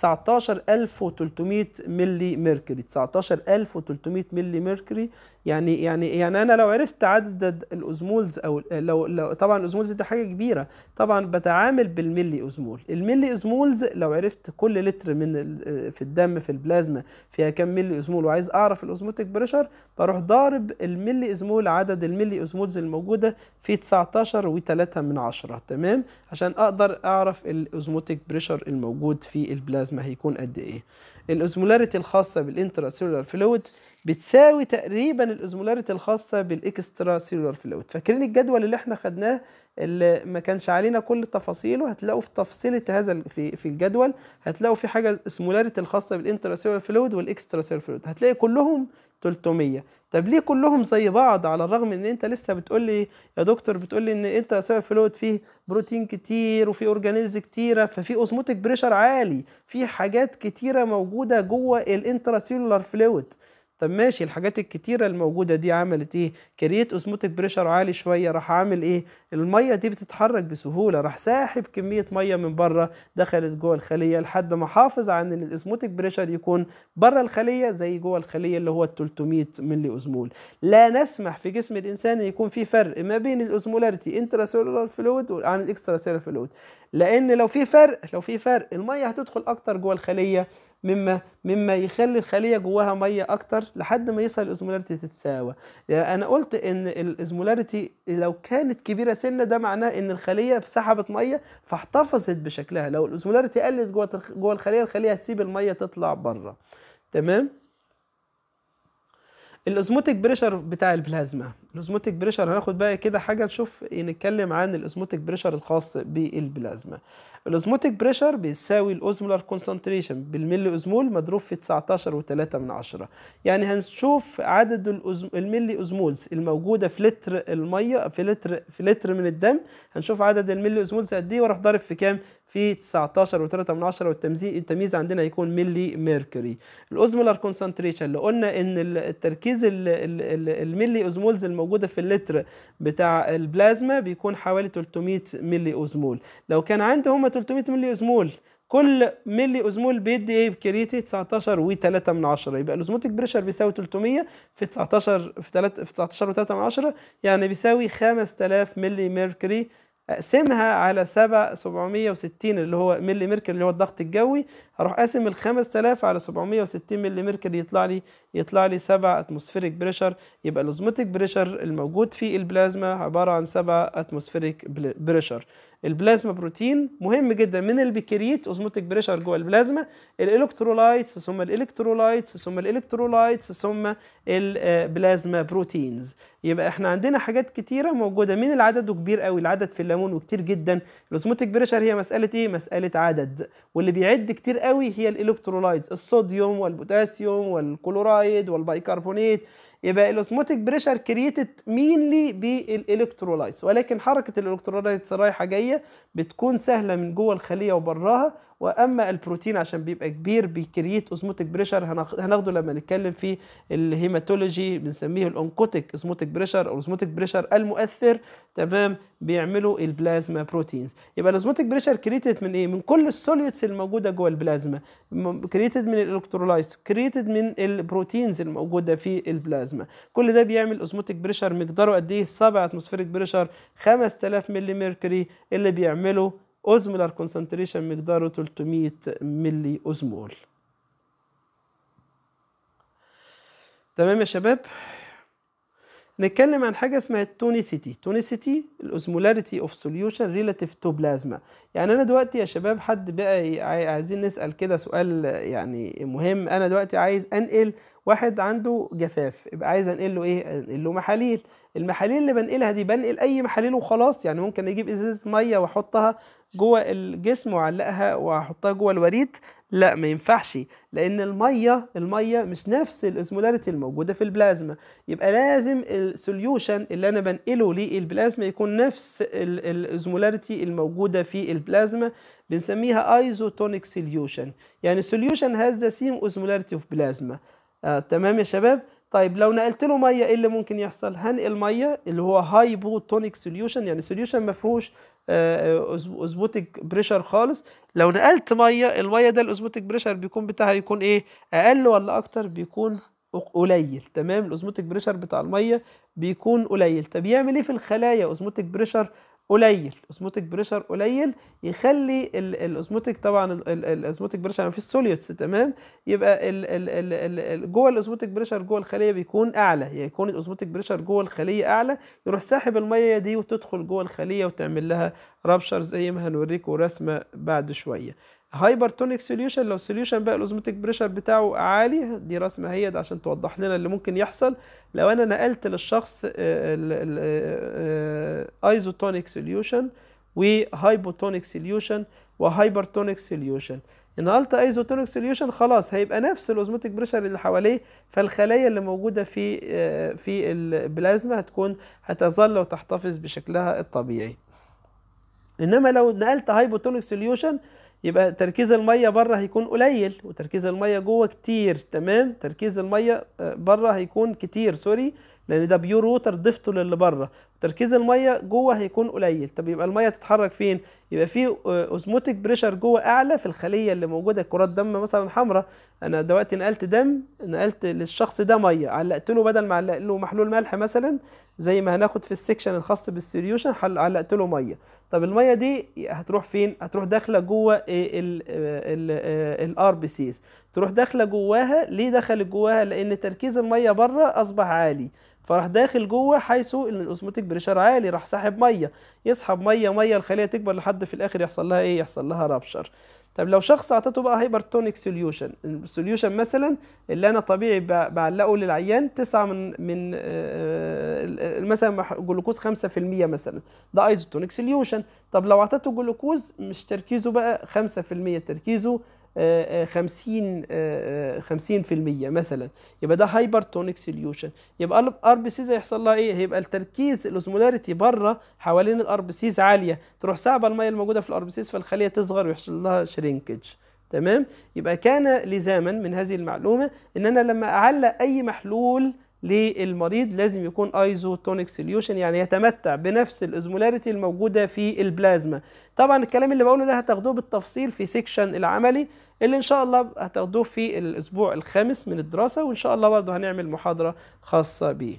A: 19300 ملي ميركوري 19300 ملي ميركوري يعني يعني يعني انا لو عرفت عدد الاوزمولز او لو, لو طبعا الاوزمولز دي حاجه كبيره طبعا بتعامل بالملي اوزمول الملي اوزمولز لو عرفت كل لتر من في الدم في البلازما فيها كام ملي اوزمول وعايز اعرف الاوزموتيك بريشر بروح ضارب الملي اوزمول عدد الملي اوزمولز الموجوده في 19 و3 من 10 تمام عشان اقدر اعرف الاوزموتيك بريشر الموجود في البلازما هيكون قد ايه الاوزمولاريتي الخاصه بالانترا سيلولار فلويد بتساوي تقريبا الاوزمولاريتي الخاصه بالاكسترا سيلولار فلويد فاكرين الجدول اللي احنا خدناه اللي ما كانش علينا كل تفاصيله هتلاقوا في تفصيلة هذا في في الجدول هتلاقوا في حاجه اسمولاريتي الخاصه بالانترا سيلولار فلويد والاكسترا سيلولار فلويد هتلاقي كلهم 300 طب ليه كلهم زي بعض على الرغم ان انت لسه بتقول لي يا دكتور بتقول لي ان انت سيلولار فلويد فيه بروتين كتير وفي اورجانيلز كتيره ففي اوزموتيك بريشر عالي في حاجات كتيره موجوده جوه الانترا سيلولار فلويد طب ماشي الحاجات الكتيرة الموجودة دي عملت ايه؟ كريت اوزموتيك بريشر عالي شوية راح عامل ايه؟ المية دي بتتحرك بسهولة راح ساحب كمية مية من بره دخلت جوه الخلية لحد ما حافظ عن ان الاوزموتيك بريشر يكون بره الخلية زي جوه الخلية اللي هو ال 300 ملي اوزمول. لا نسمح في جسم الانسان ان يكون في فرق ما بين الاوزمولاريتي انترا سيلولار فلويد عن الاكسترا سيلولار فلويد. لان لو في فرق لو في فرق المية هتدخل اكتر جوه الخلية مما مما يخلي الخليه جواها ميه اكتر لحد ما يصل الاوزمولاريتي تتساوى يعني انا قلت ان الاوزمولاريتي لو كانت كبيره سنه ده معناه ان الخليه سحبت ميه فاحتفظت بشكلها لو الاوزمولاريتي قلت جوه جوه الخليه الخليه هتسيب الميه تطلع بره تمام الاوزموتيك بريشر بتاع البلازما الاوزموتيك بريشر هناخد بقى كده حاجه نشوف نتكلم عن الاوزموتيك بريشر الخاص بالبلازما الاوزموتيك بريشر بيساوي الاوزمولار كونسنتريشن بالملي اوزمول مضروب في 19 و3 من عشرة يعني هنشوف عدد الأزم... الملي اوزمولز الموجوده في لتر الميه في لتر في لتر من الدم هنشوف عدد الملي اوزمولز قد ايه واروح ضارب في كام في 19 و3 من عشرة والتمييز التمييز عندنا هيكون ملي ميركوري الاوزمولار كونسنتريشن اللي قلنا ان التركيز الملي اوزمولز الموجوده في اللتر بتاع البلازما بيكون حوالي 300 ملي اوزمول لو كان عندي هم 300 ملي اوزمول كل ملي اوزمول بيدي ايه بكريتي 19 و3 من 10 يبقى الاوزموتيك بريشر بيساوي 300 في 19 في 3 في 19 و3 من 10 يعني بيساوي 5000 ملي ميركوري اقسمها على 7 760 اللي هو ملي ميركوري اللي هو الضغط الجوي هروح قاسم ال 5000 على 760 ملي ميركوري يطلع لي يطلع لي 7 اتموسفيريك بريشر يبقى الاوزموتيك بريشر الموجود في البلازما عباره عن 7 اتموسفيريك بريشر البلازما بروتين مهم جدا من البكريت اوزموتيك بريشر جوه البلازما الالكترولايتس ثم الالكترولايتس ثم الالكترولايتس ثم البلازما بروتينز يبقى احنا عندنا حاجات كتيره موجوده من العدد وكبير قوي العدد في الليمون وكتير جدا الاوزموتيك بريشر هي مساله ايه مساله عدد واللي بيعد كتير قوي هي الالكترولايتس الصوديوم والبوتاسيوم والكلورايد والبيكربونات يبقى الاوزموتيك بريشر كرييتد مينلي بالالكترولايتس ولكن حركه الالكترولايتس رايحه جايه بتكون سهله من جوه الخليه وبراها واما البروتين عشان بيبقى كبير بيكريت اوزموتيك بريشر هناخده لما نتكلم في الهيماتولوجي بنسميه الاونكوتيك اوزموتيك بريشر او الاوزموتيك بريشر المؤثر تمام بيعملوا البلازما بروتينز يبقى الاوزموتيك بريشر كريتد من ايه من كل السوليوتس الموجوده جوه البلازما كريتد من الالكترولايتس كريتد من البروتينز الموجوده في البلازما كل ده بيعمل اوزموتيك بريشر مقداره قد ايه 7 اتموسفيريك بريشر 5000 ملي ميركوري اللي بيعمله اوزمولار كونسنتريشن مقداره 300 ملي اوزمول تمام يا شباب نتكلم عن حاجه اسمها التونيسيتي تونيسيتي الاوزمولاريتي اوف سوليوشن ريلاتيف تو بلازما يعني انا دلوقتي يا شباب حد بقى عايزين نسال كده سؤال يعني مهم انا دلوقتي عايز انقل واحد عنده جفاف يبقى عايز انقل له ايه انقل له محاليل المحاليل اللي بنقلها دي بنقل اي محاليل وخلاص يعني ممكن اجيب ازازه ميه واحطها جوه الجسم واعلقها واحطها جوه الوريد لا ما ينفعش لان الميه الميه مش نفس الاسمولاريتي الموجوده في البلازما يبقى لازم السوليوشن اللي انا بنقله للبلازما يكون نفس الاسمولاريتي الموجوده في البلازما بنسميها ايزوتونيك سوليوشن يعني سوليوشن هاز ذا سيم اسمولاريتي اوف بلازما آه تمام يا شباب طيب لو نقلت له ميه ايه اللي ممكن يحصل هنقل ميه اللي هو هايبوتونيك سوليوشن يعني سوليوشن ما فيهوش اوزموتيك بريشر خالص لو نقلت ميه الميه ده الاوزموتيك بريشر بيكون بتاعها يكون ايه اقل ولا اكتر بيكون قليل تمام الاوزموتيك بريشر بتاع الميه بيكون قليل طب يعمل ايه في الخلايا اوزموتيك بريشر قليل اوزموتيك بريشر قليل يخلي الاوزموتيك طبعا الاوزموتيك بريشر في السوليوتس تمام يبقى ال ال ال ال جوه الاوزموتيك بريشر جوه الخليه بيكون اعلى يعني يكون الاوزموتيك بريشر جوه الخليه اعلى يروح ساحب الميه دي وتدخل جوه الخليه وتعمل لها رابشر زي ما هنوريكم رسمه بعد شويه هايبرتونيك سوليوشن لو السوليوشن بقى الاوزموتيك بريشر بتاعه عالي دي رسمه هي ده عشان توضح لنا اللي ممكن يحصل لو انا نقلت للشخص ايزوتونيك سوليوشن وهايبوتونيك سوليوشن وهايبرتونيك سوليوشن نقلت ايزوتونيك سوليوشن خلاص هيبقى نفس الاوزموتيك بريشر اللي حواليه فالخلايا اللي موجوده في في البلازما هتكون هتظل وتحتفظ بشكلها الطبيعي انما لو نقلت هايبوتونيك سوليوشن يبقى تركيز الميه بره هيكون قليل وتركيز الميه جوه كتير تمام تركيز الميه بره هيكون كتير سوري لان ده بيور ووتر ضفته للي بره تركيز الميه جوه هيكون قليل طب يبقى الميه تتحرك فين يبقى في اوزموتيك بريشر جوه اعلى في الخليه اللي موجوده كرات دم مثلا حمراء انا دلوقتي نقلت دم نقلت للشخص ده ميه علقت له بدل ما علق له محلول ملح مثلا زي ما هناخد في السكشن الخاص بالسوليوشن علقت له ميه طب الميه دي هتروح فين هتروح داخله جوه الار بي سيز تروح داخله جواها ليه دخلت جواها لان تركيز الميه بره اصبح عالي فراح داخل جوه حيث ان الاوزموتيك بريشر عالي راح ساحب ميه يسحب ميه ميه الخليه تكبر لحد في الاخر يحصل لها ايه يحصل لها رابشر طب لو شخص اعطيته بقى هايبرتونيك سوليوشن السوليوشن مثلا اللي انا طبيعي بعلقه للعيان 9 من من مثلا جلوكوز 5% مثلا ده ايزوتونيك سوليوشن طب لو اعطيته جلوكوز مش تركيزه بقى 5% تركيزه 50 50% مثلا يبقى ده هايبرتونيك سوليوشن يبقى الار بي سيز هيحصل لها ايه هيبقى التركيز الاوزمولاريتي بره حوالين الار بي سيز عاليه تروح ساعبه الميه الموجوده في الار بي سيز فالخليه تصغر ويحصل لها شرينكج تمام يبقى كان لزاما من هذه المعلومه ان انا لما اعلق اي محلول للمريض لازم يكون ايزوتونيك سوليوشن يعني يتمتع بنفس الاوزمولاريتي الموجوده في البلازما طبعا الكلام اللي بقوله ده هتاخدوه بالتفصيل في سيكشن العملي اللي ان شاء الله هتاخدوه في الاسبوع الخامس من الدراسه وان شاء الله برضه هنعمل محاضره خاصه بيه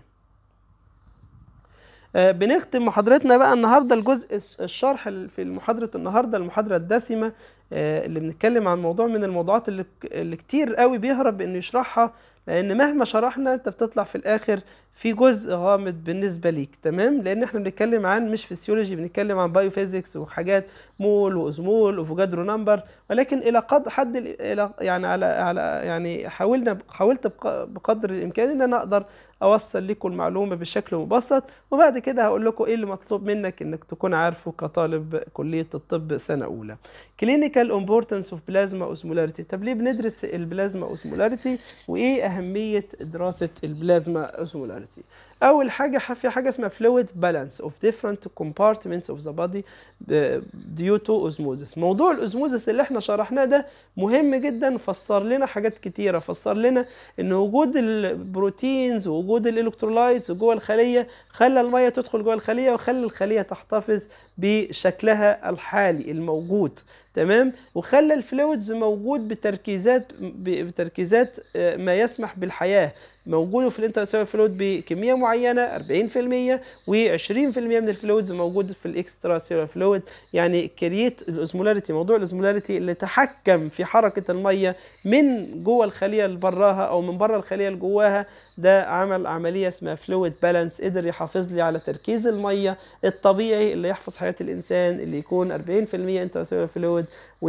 A: بنختم محاضرتنا بقى النهارده الجزء الشرح في محاضره النهارده المحاضره الدسمه اللي بنتكلم عن موضوع من الموضوعات اللي, اللي كتير قوي بيهرب انه يشرحها لان مهما شرحنا انت بتطلع في الاخر في جزء غامض بالنسبه ليك تمام لان احنا بنتكلم عن مش فيسيولوجي بنتكلم عن بايوفيزيكس وحاجات مول وازمول وفوجادرو نمبر ولكن الى قد حد ال- الى يعني على على يعني حاولنا حاولت بق- بقدر الامكان ان انا اقدر اوصل لكم المعلومه بشكل مبسط وبعد كده هقول لكم ايه اللي مطلوب منك انك تكون عارفه كطالب كليه الطب سنه اولى كلينيكال امبورتنس اوف بلازما اوسمولاريتي طب ليه بندرس البلازما اوسمولاريتي وايه اهميه دراسه البلازما اوسمولاريتي اول حاجه ح- في حاجه اسمها fluid balance of different compartments of the body uh, due to osmosis موضوع الاوزموزس اللي احنا شرحناه ده مهم جدا فسر لنا حاجات كتيره فسر لنا ان وجود البروتينز ووجود الالكترولايتس جوه الخليه خلى الميه تدخل جوه الخليه وخلى الخليه تحتفظ بشكلها الحالي الموجود تمام وخلى الفلويدز موجود بتركيزات ب- بتركيزات آه، ما يسمح بالحياه موجود في الانترسيلولار فلويد بكميه معينه 40% و20% من الفلويدز موجود في الاكسترا سيلولار فلويد يعني كرييت الاوزمولاريتي موضوع الاوزمولاريتي اللي تحكم في حركه الميه من جوه الخليه لبراها او من بره الخليه لجواها ده عمل عمليه اسمها فلويد بالانس قدر يحافظ لي على تركيز الميه الطبيعي اللي يحفظ حياه الانسان اللي يكون 40% انترسيلولار فلويد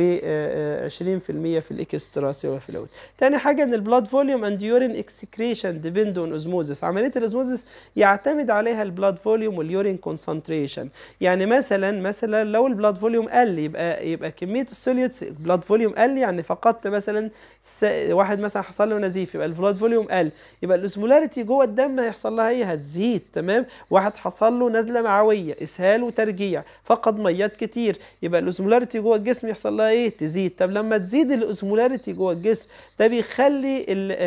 A: و20% في الاكسترا سيلولار فلويد تاني حاجه ان البلاد فوليوم اند يورين اكسكريشن ديبند اون اوزموزس عمليه الاوزموزس يعتمد عليها البلاد فوليوم واليورين كونسنتريشن يعني مثلا مثلا لو البلاد فوليوم قل يبقى يبقى كميه السوليوتس البلاد فوليوم قل يعني فقدت مثلا س- واحد مثلا حصل له نزيف يبقى البلاد فوليوم قل يبقى الاوزمولاريتي جوه الدم هيحصل لها ايه هتزيد تمام واحد حصل له نزله معويه اسهال وترجيع فقد ميات كتير يبقى الاوزمولاريتي جوه الجسم يحصل لها ايه تزيد طب لما تزيد الاوزمولاريتي جوه الجسم ده بيخلي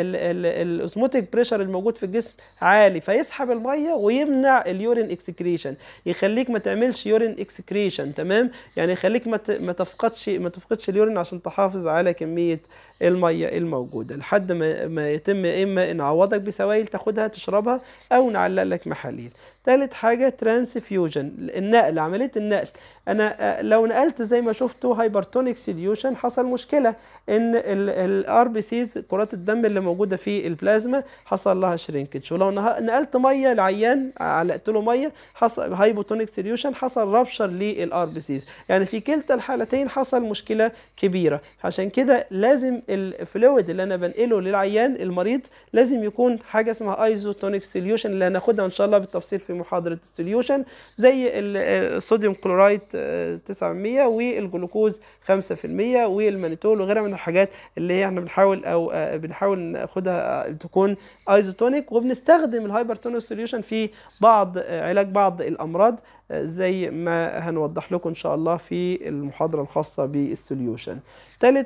A: الاوزموتيك بريشر الموجود في الجسم عالي فيسحب الميه ويمنع اليورين اكسكريشن يخليك ما تعملش يورين اكسكريشن تمام يعني يخليك ما ت- ما تفقدش ما تفقدش اليورين عشان تحافظ على كميه الميه الموجوده لحد ما ما يتم يا اما نعوضك بسوائل تاخدها تشربها او نعلق لك محاليل تالت حاجه ترانسفيوجن النقل عمليه النقل انا آه، لو نقلت زي ما شفتوا هايبرتونيك سوليوشن حصل مشكله ان الار بي سيز كرات الدم اللي موجوده في البلازما حصل لها شرينكج ولو نه- نقلت ميه لعيان علقت له ميه حصل هايبوتونيك سوليوشن حصل رابشر للار بي سيز يعني في كلتا الحالتين حصل مشكله كبيره عشان كده لازم الفلويد اللي انا بنقله للعيان المريض لازم يكون حاجه اسمها ايزوتونيك سوليوشن اللي هناخدها ان شاء الله بالتفصيل في محاضره السوليوشن زي ال- آه، الصوديوم كلورايد آه، 900 والجلوكوز 5% والمانيتول وغيرها من الحاجات اللي هي احنا بنحاول او آه، بنحاول ناخدها آه، تكون ايزوتونيك وبنستخدم الهايبرتونيك سوليوشن في بعض آه، علاج بعض الامراض آه، زي ما هنوضح لكم ان شاء الله في المحاضره الخاصه بالسوليوشن ثالث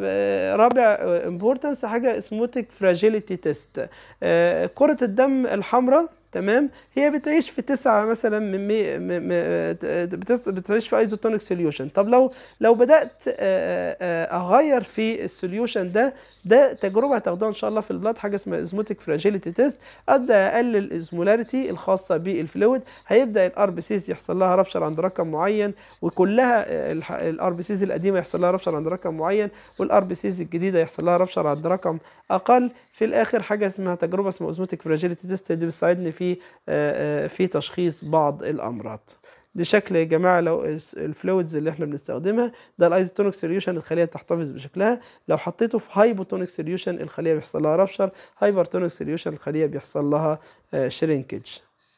A: رابع امبورتنس حاجه اسموتيك فراجيليتي تيست كره الدم الحمراء تمام هي بتعيش في تسعة مثلا من مي م- م- بتس- بتعيش في ايزوتونيك سوليوشن طب لو لو بدات آه، آه، اغير في السوليوشن ده ده تجربه هتاخدوها ان شاء الله في البلاد حاجه اسمها ازموتيك فراجيليتي تيست ابدا اقلل الازمولاريتي الخاصه بالفلويد هيبدا الار بي سيز يحصل لها ربشر عند رقم معين وكلها الار بي سيز القديمه يحصل لها ربشر عند رقم معين والار بي سيز الجديده يحصل لها ربشر عند رقم اقل في الاخر حاجه اسمها تجربه اسمها اوزموتيك فراجيليتي تيست دي بتساعدني في آه، آه، في تشخيص بعض الامراض دي شكل يا جماعه لو الس- الفلويدز اللي احنا بنستخدمها ده الايزوتونيك سوليوشن الخليه تحتفظ بشكلها لو حطيته في هايبوتونيك سوليوشن الخليه بيحصل لها ربشر هايبرتونيك سوليوشن الخليه بيحصل لها شرينكج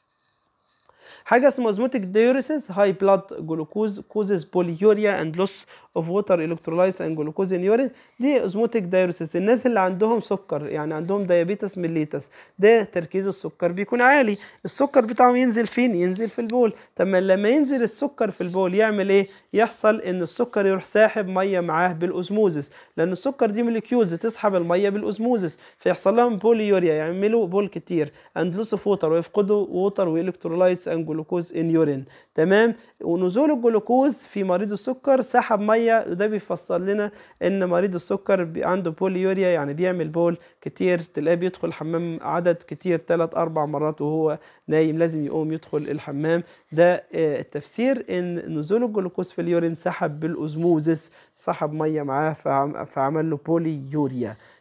A: حاجه اسمها اوزموتيك ديوريسيس هاي بلاد جلوكوز كوزز بوليوريا اند لوس اوف ووتر الكترولايتس اند جلوكوز ان يورين دي اوزموتيك ديوريسيس الناس اللي عندهم سكر يعني عندهم ديابيتس ميليتس ده تركيز السكر بيكون عالي السكر بتاعهم ينزل فين ينزل في البول طب ما لما ينزل السكر في البول يعمل ايه يحصل ان السكر يروح ساحب ميه معاه بالاوزموزس لان السكر دي موليكيولز تسحب الميه بالاوزموزس فيحصل لهم بوليوريا يعملوا بول كتير اند لوس اوف ووتر ويفقدوا ووتر والكترولايتس اند جلوكوز ان يورين تمام ونزول الجلوكوز في مريض السكر سحب ميه وده بيفسر لنا ان مريض السكر بي- عنده بوليوريا يعني بيعمل بول كتير تلاقيه بيدخل الحمام عدد كتير ثلاث اربع مرات وهو نايم لازم يقوم يدخل الحمام ده آه، التفسير ان نزول الجلوكوز في اليورين سحب بالاوزموزس سحب ميه معاه فعم- فعمل له بوليوريا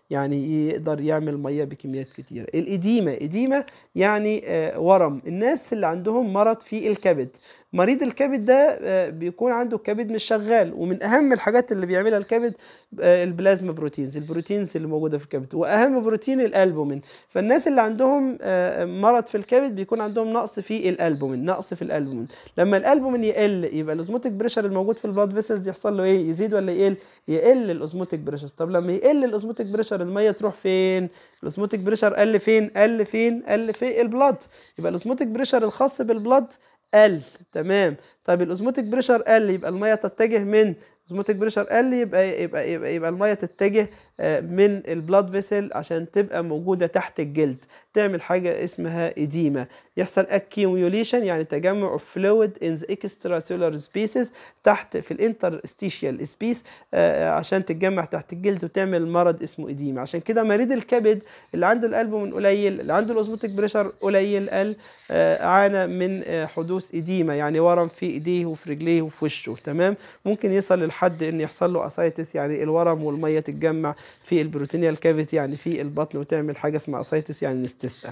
A: يعني يقدر يعمل ميه بكميات كتيره الاديمه اديمه يعني آه، ورم الناس اللي عندهم مرض في الكبد مريض الكبد ده آه، بيكون عنده الكبد مش شغال ومن اهم الحاجات اللي بيعملها الكبد آه، البلازما بروتينز البروتينز اللي موجوده في الكبد واهم بروتين الالبومين فالناس اللي عندهم آه، مرض في الكبد بيكون عندهم نقص في الالبومين نقص في الالبومين لما الالبومين يقل يبقى الاوزموتيك بريشر الموجود في البلاد فيسلز يحصل له ايه يزيد ولا يقل يقل الاوزموتيك بريشر طب لما يقل الاوزموتيك بريشر الميه تروح فين الاوزموتيك بريشر قل فين قل فين قل في البلاد يبقى الاوزموتيك بريشر الخاص بالبلاد قل تمام طيب الاوزموتيك بريشر قل يبقى الميه تتجه من اوزموتيك بريشر قل يبقى يبقى يبقى, يبقى الميه تتجه آه، من البلاد فيسل عشان تبقى موجوده تحت الجلد تعمل حاجه اسمها اديما يحصل accumulation يعني تجمع of fluid in the extracellular spaces تحت في الانترستيشيال سبيس عشان تتجمع تحت الجلد وتعمل مرض اسمه اديما عشان كده مريض الكبد اللي عنده الالبومين قليل اللي عنده الاوزموتيك بريشر قليل قل آه، عانى من آه، حدوث اديما يعني ورم في ايديه وفي رجليه وفي وشه تمام ممكن يصل للحد ان يحصل له اسايتس يعني الورم والميه تتجمع في البروتينيال كافيتي يعني في البطن وتعمل حاجه اسمها اسايتس يعني نستسقى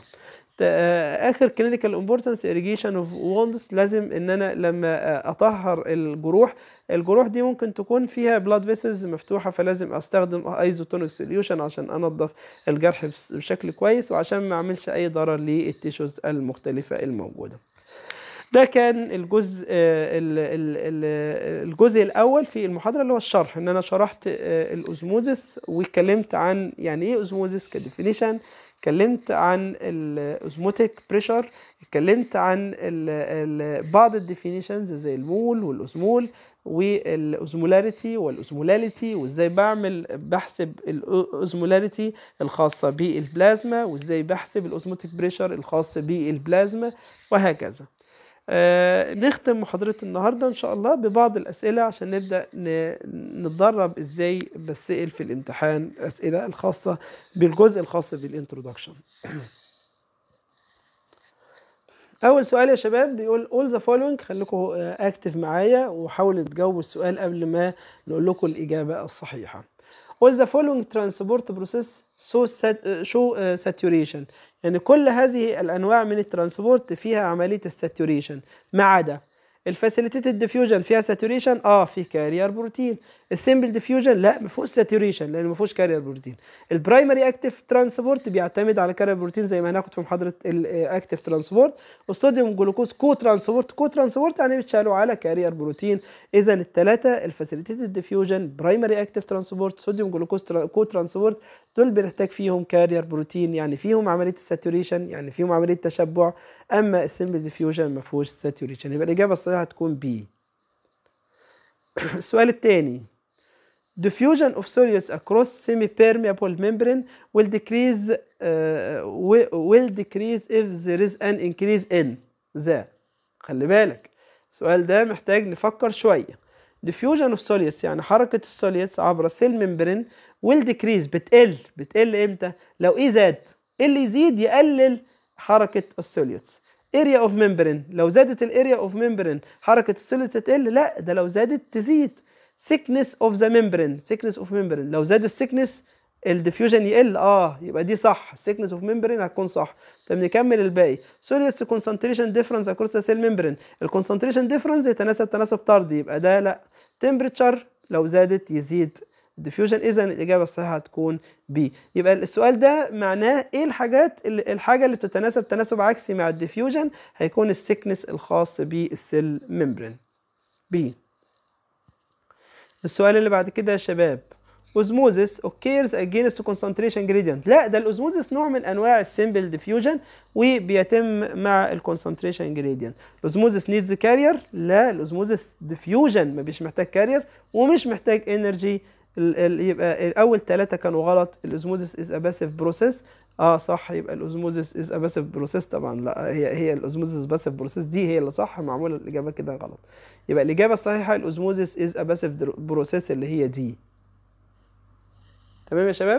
A: تا- اخر كلينيكال امبورتنس irrigation اوف ووندز لازم ان انا لما آه، اطهر الجروح الجروح دي ممكن تكون فيها بلاد فيسلز مفتوحه فلازم استخدم ايزوتونيك سوليوشن عشان انظف الجرح بس- بشكل كويس وعشان ما اعملش اي ضرر للتيشوز المختلفه الموجوده ده كان الجزء آه، ال- ال- ال- الجزء الاول في المحاضره اللي هو الشرح ان انا شرحت آه، الاوزموزس واتكلمت عن يعني ايه اوزموزس كديفينيشن اتكلمت عن الاوزموتيك بريشر اتكلمت عن ال ال بعض الديفينيشنز زي المول والاوزمول والاوزمولاريتي والاوزمولاليتي وازاي بعمل بحسب الاوزمولاريتي الخاصه بالبلازما وازاي بحسب الاوزموتيك بريشر الخاص بالبلازما وهكذا آه نختم محاضرة النهاردة إن شاء الله ببعض الأسئلة عشان نبدأ ن- نتدرب إزاي بسأل في الامتحان أسئلة الخاصة بالجزء الخاص بالانترودكشن أول سؤال يا شباب بيقول all the following خليكم أكتف معايا وحاولوا تجاوبوا السؤال قبل ما نقول لكم الإجابة الصحيحة all the following transport process show, sat- show uh, saturation يعني كل هذه الانواع من الترانسبورت فيها عمليه الساتوريشن ما عدا الفاسيليتيتد ديفيوجن فيها ساتوريشن اه في كارير بروتين السمبل ديفيوجن لا ما فيهوش ساتوريشن لان ما فيهوش كارير بروتين البرايمري اكتيف ترانسبورت بيعتمد على كارير بروتين زي ما هناخد في محاضره الاكتيف ترانسبورت والصوديوم جلوكوز كو ترانسبورت كو ترانسبورت يعني بيتشالوا على كارير بروتين اذا الثلاثه الفاسيليتيتد ديفيوجن برايمري اكتيف ترانسبورت صوديوم جلوكوز كو ترانسبورت دول بنحتاج فيهم كارير بروتين يعني فيهم عمليه الساتوريشن يعني فيهم عمليه تشبع اما السمبل ديفيوجن ما فيهوش ساتوريشن يبقى الاجابه الصحيحه هتكون بي السؤال الثاني diffusion of solutes across semi-permeable membrane will decrease uh, will, will decrease if there is an increase in the خلي بالك السؤال ده محتاج نفكر شوية diffusion of solutes يعني حركة السوليوتس عبر السيل ممبرين will decrease بتقل بتقل امتى؟ لو ايه زاد إيه اللي يزيد يقلل حركة السوليوتس area of membrane لو زادت الاريا اوف membrane حركة السوليوتس تقل لا ده لو زادت تزيد thickness of the membrane thickness of membrane لو زاد الثيكنس الديفيوجن يقل اه يبقى دي صح thickness of membrane هتكون صح طب نكمل الباقي solutes concentration difference across the cell membrane الكونسنتريشن ديفرنس يتناسب تناسب طردي يبقى ده لا temperature لو زادت يزيد الديفيوجن اذا الاجابه الصحيحه هتكون بي يبقى السؤال ده معناه ايه الحاجات اللي الحاجه اللي بتتناسب تناسب عكسي مع الديفيوجن هيكون السكنس الخاص بالسيل ممبرين بي السؤال اللي بعد كده يا شباب اوزموزيس occurs against concentration gradient لا ده الاوزموزيس نوع من انواع السمبل ديفيوجن وبيتم مع الكونسنتريشن جريدينت الاوزموزيس نيدز كارير لا الاوزموزيس ديفيوجن ما بيش محتاج كارير ومش محتاج انرجي يبقى الاول ثلاثه كانوا غلط الاوزموزيس از ا باسيف بروسيس اه صح يبقى الاوزموزيس از ا باسيف بروسيس طبعا لا هي هي الاوزموزيس باسيف بروسيس دي هي اللي صح معموله الاجابه كده غلط يبقى الاجابه الصحيحه الاوزموزيس از ا باسيف بروسيس اللي هي دي تمام يا شباب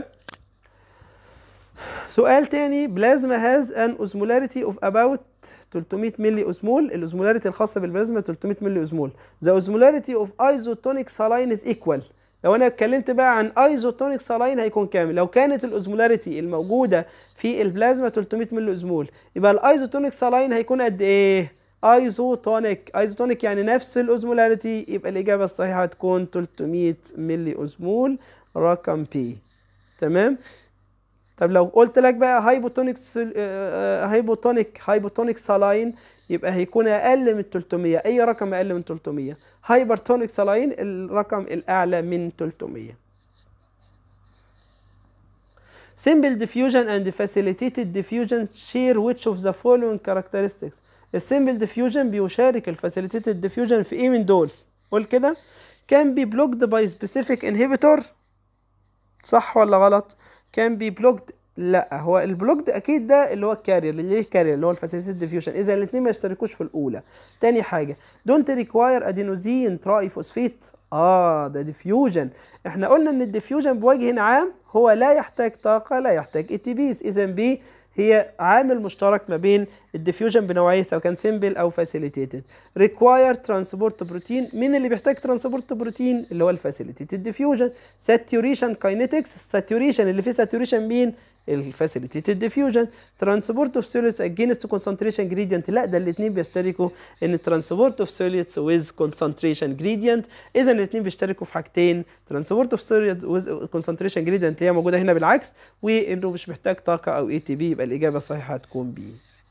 A: سؤال تاني بلازما هاز ان اوزمولاريتي اوف اباوت 300 ملي اوزمول الاوزمولاريتي الخاصه بالبلازما 300 ملي اوزمول ذا اوزمولاريتي اوف ايزوتونيك سالاين از ايكوال لو انا اتكلمت بقى عن ايزوتونيك سلاين هيكون كام لو كانت الاوزمولاريتي الموجوده في البلازما 300 ملي اوزمول يبقى الايزوتونيك سلاين هيكون قد ايه ايزوتونيك ايزوتونيك يعني نفس الاوزمولاريتي يبقى الاجابه الصحيحه هتكون 300 ملي اوزمول رقم بي تمام طب لو قلت لك بقى هايبوتونيك هايبوتونيك هايبوتونيك سلاين يبقى هيكون اقل من 300 اي رقم اقل من 300 هايبرتونيك سلاين الرقم الاعلى من 300 Simple diffusion and facilitated diffusion share which of the following characteristics السيمبل diffusion بيشارك الفاسيليتيتد diffusion في ايه من دول قول كده can be blocked by specific inhibitor صح ولا غلط can be blocked لا هو البلوكد اكيد ده اللي هو الكارير اللي ليه كارير اللي هو الفاسيليتيد ديفيوجن اذا الاثنين ما يشتركوش في الاولى تاني حاجه دونت ريكواير ادينوزين تراي فوسفيت اه ده ديفيوجن احنا قلنا ان الديفيوجن بوجه عام هو لا يحتاج طاقه لا يحتاج اي تي بيز اذا بي هي عامل مشترك ما بين الديفيوجن بنوعيه سواء كان سيمبل او فاسيليتيتد ريكواير ترانسبورت بروتين مين اللي بيحتاج ترانسبورت بروتين اللي هو الفاسيليتيتد ديفيوجن ساتوريشن كاينيتكس الساتوريشن اللي فيه ساتوريشن مين الفاسيليتيتد ديفيوجن ترانسبورت اوف سوليدز اجينست كونسنتريشن جريدينت لا ده الاثنين بيشتركوا ان ترانسبورت اوف سوليدز ويز كونسنتريشن جريدينت اذا الاثنين بيشتركوا في حاجتين ترانسبورت اوف سوليدز ويز كونسنتريشن جريدينت هي موجوده هنا بالعكس وانه مش محتاج طاقه او اي تي بي يبقى الاجابه الصحيحه هتكون بي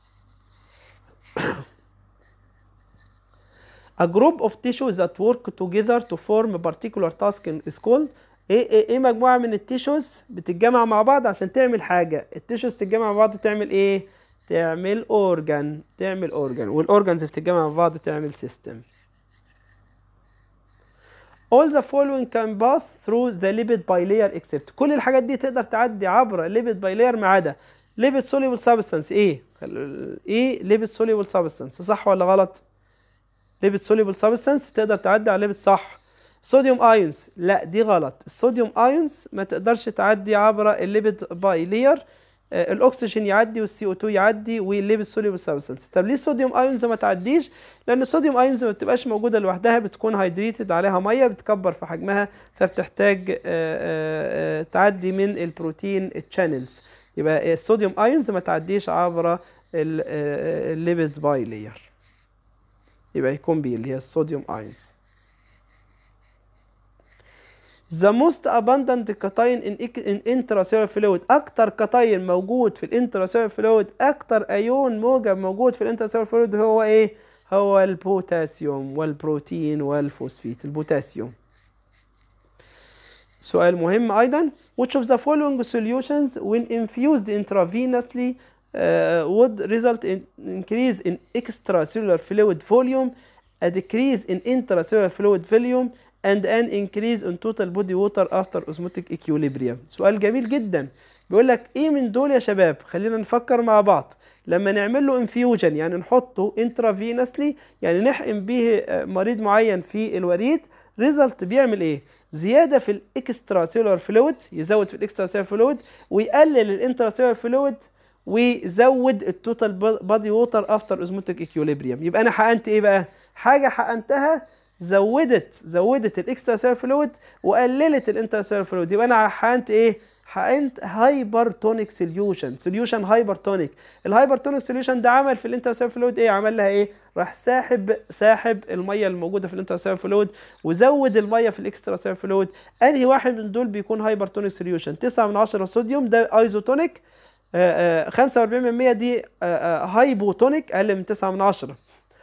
A: A group of tissues that work together to form a particular task is called ايه ايه ايه مجموعه من التيشوز بتتجمع مع بعض عشان تعمل حاجه التيشوز تتجمع مع بعض تعمل ايه تعمل اورجان تعمل اورجان والاورجانز بتتجمع مع بعض تعمل سيستم All the following can pass through the lipid bilayer except كل الحاجات دي تقدر تعدي عبر lipid bilayer ما عدا lipid soluble substance ايه ايه lipid soluble substance صح ولا غلط lipid soluble substance تقدر تعدي على lipid صح صوديوم ايونز لا دي غلط الصوديوم ايونز ما تقدرش تعدي عبر الليبيد باي لير آه الاكسجين يعدي والسي او 2 يعدي والليبيد سوليبل سبستانس طب ليه الصوديوم ايونز ما تعديش لان الصوديوم ايونز ما بتبقاش موجوده لوحدها بتكون هيدريتد عليها ميه بتكبر في حجمها فبتحتاج آآ آآ تعدي من البروتين تشانلز يبقى الصوديوم ايونز ما تعديش عبر الليبيد باي لير يبقى يكون بي اللي هي الصوديوم ايونز The most abundant cation in, in intracellular fluid أكتر كتاين موجود في الانتراسيلولار فلويد أكتر أيون موجب موجود في الانتراسيلولار فلويد هو إيه؟ هو البوتاسيوم والبروتين والفوسفيت البوتاسيوم سؤال مهم أيضا which of the following solutions when infused intravenously uh, would result in increase in extracellular fluid volume a decrease in intracellular fluid volume and an increase in total body water after osmotic equilibrium سؤال جميل جدا بيقول لك ايه من دول يا شباب خلينا نفكر مع بعض لما نعمل له انفيوجن يعني نحطه انترافينسلي يعني نحقن به مريض معين في الوريد ريزلت بيعمل ايه زياده في الاكسترا سيلولار فلويد يزود في الاكسترا سيلولار فلويد ويقلل الانترا سيلولار فلويد ويزود التوتال بادي ووتر افتر اوزموتيك اكيوليبريم يبقى انا حقنت ايه بقى حاجه حقنتها زودت زودت الاكسترا سيلولار فلويد وقللت الانترا سيلولار فلويد يبقى انا حقنت ايه حقنت هايبرتونيك سوليوشن سوليوشن هايبرتونيك الهايبرتونيك سوليوشن ده عمل في الانترا فلويد ايه عمل لها ايه راح ساحب ساحب الميه الموجوده في الانترا فلويد وزود الميه في الاكسترا فلويد انهي واحد من دول بيكون هايبرتونيك سوليوشن 9 من 10 صوديوم ده ايزوتونيك 45% دي هايبوتونيك اقل من 9 من 10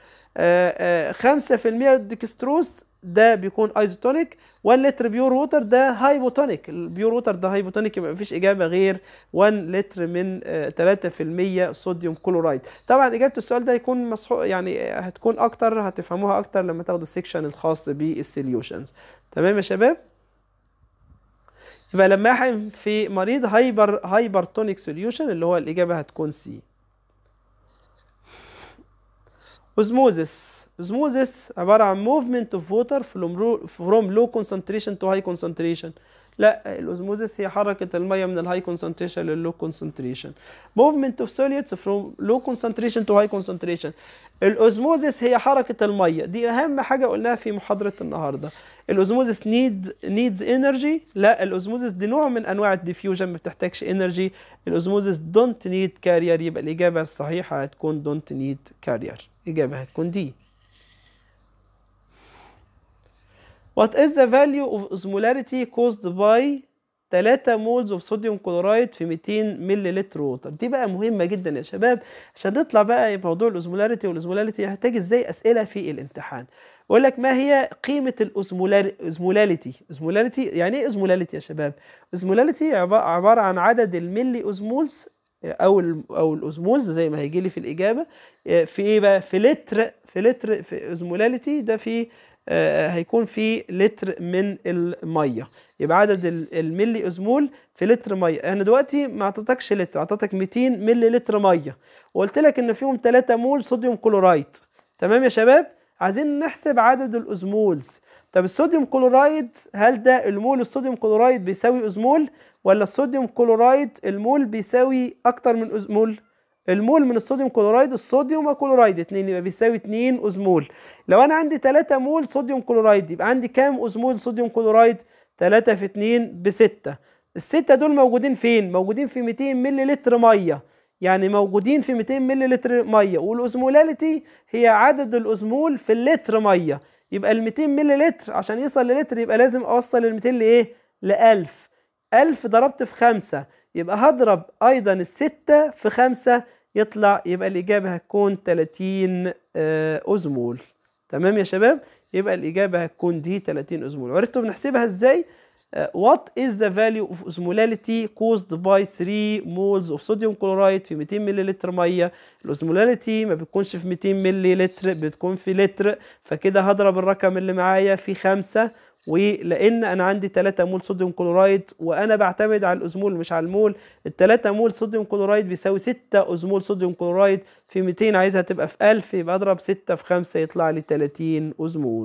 A: 5% ديكستروس ده بيكون ايزوتونيك 1 لتر بيور ووتر ده هايبوتونيك البيور ووتر ده هايبوتونيك يبقى مفيش اجابه غير 1 لتر من 3% صوديوم كلورايد طبعا اجابه السؤال ده يكون مصحوق يعني هتكون اكتر هتفهموها اكتر لما تاخدوا السكشن الخاص بالسوليوشنز تمام يا شباب يبقى لما احقن في مريض هايبر هايبرتونيك سوليوشن اللي هو الاجابه هتكون سي osmosis osmosis عبارة عن movement of water from low concentration to high concentration لا الاوزموزيس هي حركه الميه من الهاي كونسنتريشن لللو كونسنتريشن موفمنت اوف سوليوتس فروم لو كونسنتريشن تو هاي كونسنتريشن الاوزموزيس هي حركه الميه دي اهم حاجه قلناها في محاضره النهارده الاوزموزيس نيد نيدز انرجي لا الاوزموزيس دي نوع من انواع الديفيوجن ما بتحتاجش انرجي الاوزموزيس دونت نيد كارير يبقى الاجابه الصحيحه هتكون دونت نيد كارير الاجابه هتكون دي What is the value of osmolarity caused by 3 moles of sodium chloride في 200 ملي لتر ووتر دي بقى مهمة جدا يا شباب عشان نطلع بقى موضوع الاوزمولاريتي والاوزمولاريتي هحتاج ازاي اسئلة في الامتحان بقول لك ما هي قيمة الاوزمولاريتي اوزمولاريتي يعني ايه اوزمولاريتي يا شباب اوزمولاريتي عبارة عن عدد الملي اوزمولز او ال او الاوزمولز زي ما هيجي لي في الاجابه في ايه بقى في لتر في لتر في اوزمولاريتي ده في آه هيكون في لتر من الميه يبقى عدد الملي اوزمول في لتر ميه انا دلوقتي ما اعطيتكش لتر اعطيتك 200 ملي لتر ميه وقلت لك ان فيهم 3 مول صوديوم كلورايد تمام يا شباب عايزين نحسب عدد الاوزمولز طب الصوديوم كلورايد هل ده المول الصوديوم كلورايد بيساوي اوزمول ولا الصوديوم كلورايد المول بيساوي اكتر من اوزمول المول من الصوديوم كلورايد الصوديوم وكلورايد اتنين يبقى بيساوي 2 اوزمول لو انا عندي 3 مول صوديوم كلورايد يبقى عندي كام اوزمول صوديوم كلورايد 3 في 2 ب 6 الستة دول موجودين فين موجودين في 200 ملي لتر ميه يعني موجودين في 200 ملي لتر ميه والاوزمولاليتي هي عدد الاوزمول في اللتر ميه يبقى ال 200 ملي لتر عشان يوصل للتر يبقى لازم اوصل ال 200 لايه ل 1000 1000 ضربت في 5 يبقى هضرب ايضا الستة في خمسة يطلع يبقى الاجابة هتكون 30 اوزمول تمام يا شباب يبقى الاجابة هتكون دي 30 اوزمول عرفتوا بنحسبها ازاي what is the value of osmolality caused by 3 moles of sodium chloride في 200 ملي لتر ميه الاوزمولاليتي ما بتكونش في 200 ملي لتر بتكون في لتر فكده هضرب الرقم اللي معايا في 5 ولان انا عندي 3 مول صوديوم كلورايد وانا بعتمد على الاوزمول مش على المول ال 3 مول صوديوم كلورايد بيساوي 6 اوزمول صوديوم كلورايد في 200 عايزها تبقى في 1000 يبقى اضرب 6 في 5 يطلع لي 30 اوزمول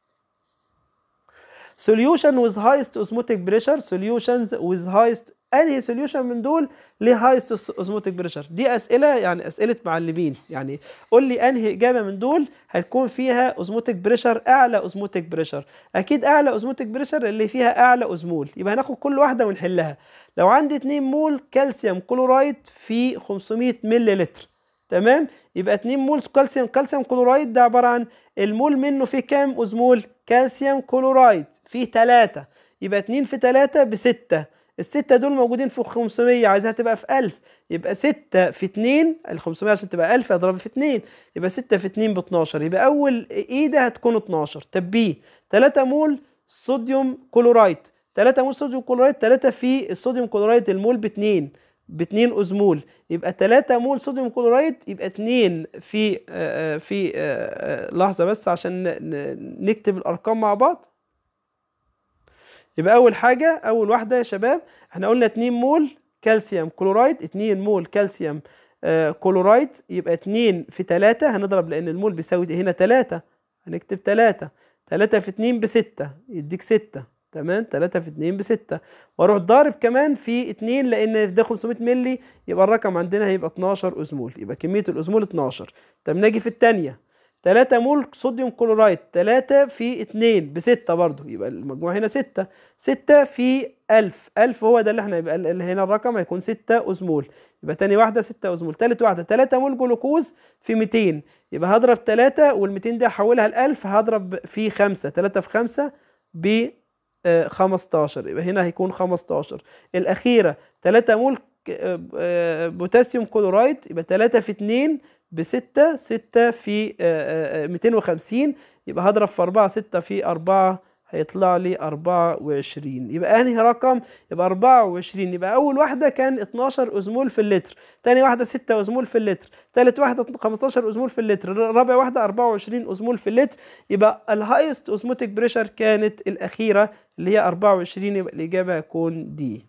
A: solution with highest osmotic pressure solutions with highest انهي سوليوشن من دول ليه هايست اوزموتيك بريشر دي اسئله يعني اسئله معلمين يعني قول لي انهي اجابه من دول هتكون فيها اوزموتيك بريشر اعلى اوزموتيك بريشر اكيد اعلى اوزموتيك بريشر اللي فيها اعلى اوزمول يبقى هناخد كل واحده ونحلها لو عندي 2 مول كالسيوم كلورايد في 500 ملي لتر تمام يبقى 2 مول كالسيوم كالسيوم كلورايد ده عباره عن المول منه فيه كام اوزمول كالسيوم كلورايد فيه 3 يبقى 2 في 3 ب 6 الستة دول موجودين في 500 عايزها تبقى في 1000 يبقى 6 في 2 ال 500 عشان تبقى 1000 اضرب في 2 يبقى 6 في 2 ب 12 يبقى أول إيدة هتكون 12 طب بي 3 مول صوديوم كلورايد 3 مول صوديوم كلورايد 3 في الصوديوم كلورايد المول ب 2 ب 2 اوزمول يبقى 3 مول صوديوم كلورايد يبقى 2 في آآ في آآ لحظة بس عشان نكتب الأرقام مع بعض يبقى اول حاجه اول واحده يا شباب احنا قلنا 2 مول كالسيوم كلورايد 2 مول كالسيوم آه كلورايد يبقى 2 في 3 هنضرب لان المول بيساوي هنا 3 هنكتب 3 3 في 2 ب 6 يديك 6 تمام 3 في 2 ب 6 واروح ضارب كمان في 2 لان ده 500 مللي يبقى الرقم عندنا هيبقى 12 اوزمول يبقى كميه الاوزمول 12 طب نيجي في الثانيه 3 مول صوديوم كلورايد 3 في 2 ب 6 برضه يبقى المجموع هنا 6 6 في 1000 1000 هو ده اللي احنا يبقى اللي هنا الرقم هيكون 6 اوزمول يبقى تاني واحده 6 اوزمول تالت واحده 3 مول جلوكوز في 200 يبقى هضرب 3 وال 200 دي هحولها ل 1000 هضرب في 5 3 في 5 ب 15 يبقى هنا هيكون 15 الاخيره 3 مول بوتاسيوم كلورايد يبقى 3 في 2 بستة ستة في ميتين وخمسين يبقى هضرب في أربعة ستة في أربعة هيطلع لي أربعة وعشرين يبقى أنهي رقم يبقى أربعة وعشرين يبقى أول واحدة كان اتناشر أوزمول في اللتر تاني واحدة ستة أوزمول في اللتر تالت واحدة خمستاشر أوزمول في اللتر رابع واحدة أربعة وعشرين أوزمول في اللتر يبقى الهايست أوزموتيك بريشر كانت الأخيرة اللي هي أربعة وعشرين يبقى الإجابة هتكون دي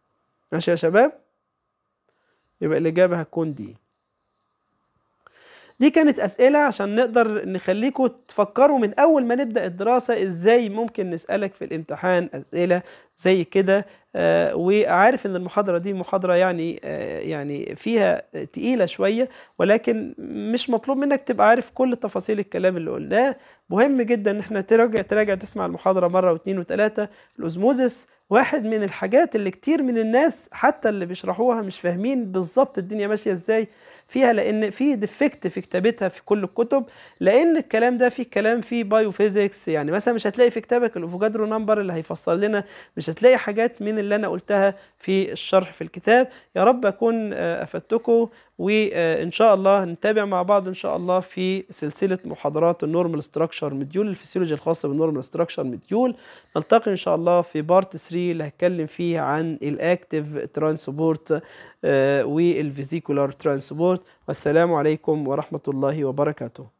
A: ماشي يا شباب يبقى الإجابة هتكون دي دي كانت اسئله عشان نقدر نخليكم تفكروا من اول ما نبدا الدراسه ازاي ممكن نسالك في الامتحان اسئله زي كده آه وعارف ان المحاضره دي محاضره يعني آه يعني فيها تقيله شويه ولكن مش مطلوب منك تبقى عارف كل تفاصيل الكلام اللي قلناه مهم جدا ان احنا تراجع تراجع تسمع المحاضره مره واثنين وثلاثه الاوزموزس واحد من الحاجات اللي كتير من الناس حتى اللي بيشرحوها مش فاهمين بالظبط الدنيا ماشيه ازاي فيها لان في ديفكت في كتابتها في كل الكتب لان الكلام ده فيه كلام فيه بايو فيزيكس يعني مثلا مش هتلاقي في كتابك الافوجادرو نمبر اللي هيفصل لنا مش هتلاقي حاجات من اللي انا قلتها في الشرح في الكتاب يا رب اكون افدتكم وان شاء الله نتابع مع بعض ان شاء الله في سلسله محاضرات النورمال ستراكشر مديول الفسيولوجي الخاصه بالنورمال ستراكشر مديول نلتقي ان شاء الله في بارت 3 اللي هتكلم فيه عن الاكتيف ترانسبورت والفيزيكولار ترانسبورت والسلام عليكم ورحمه الله وبركاته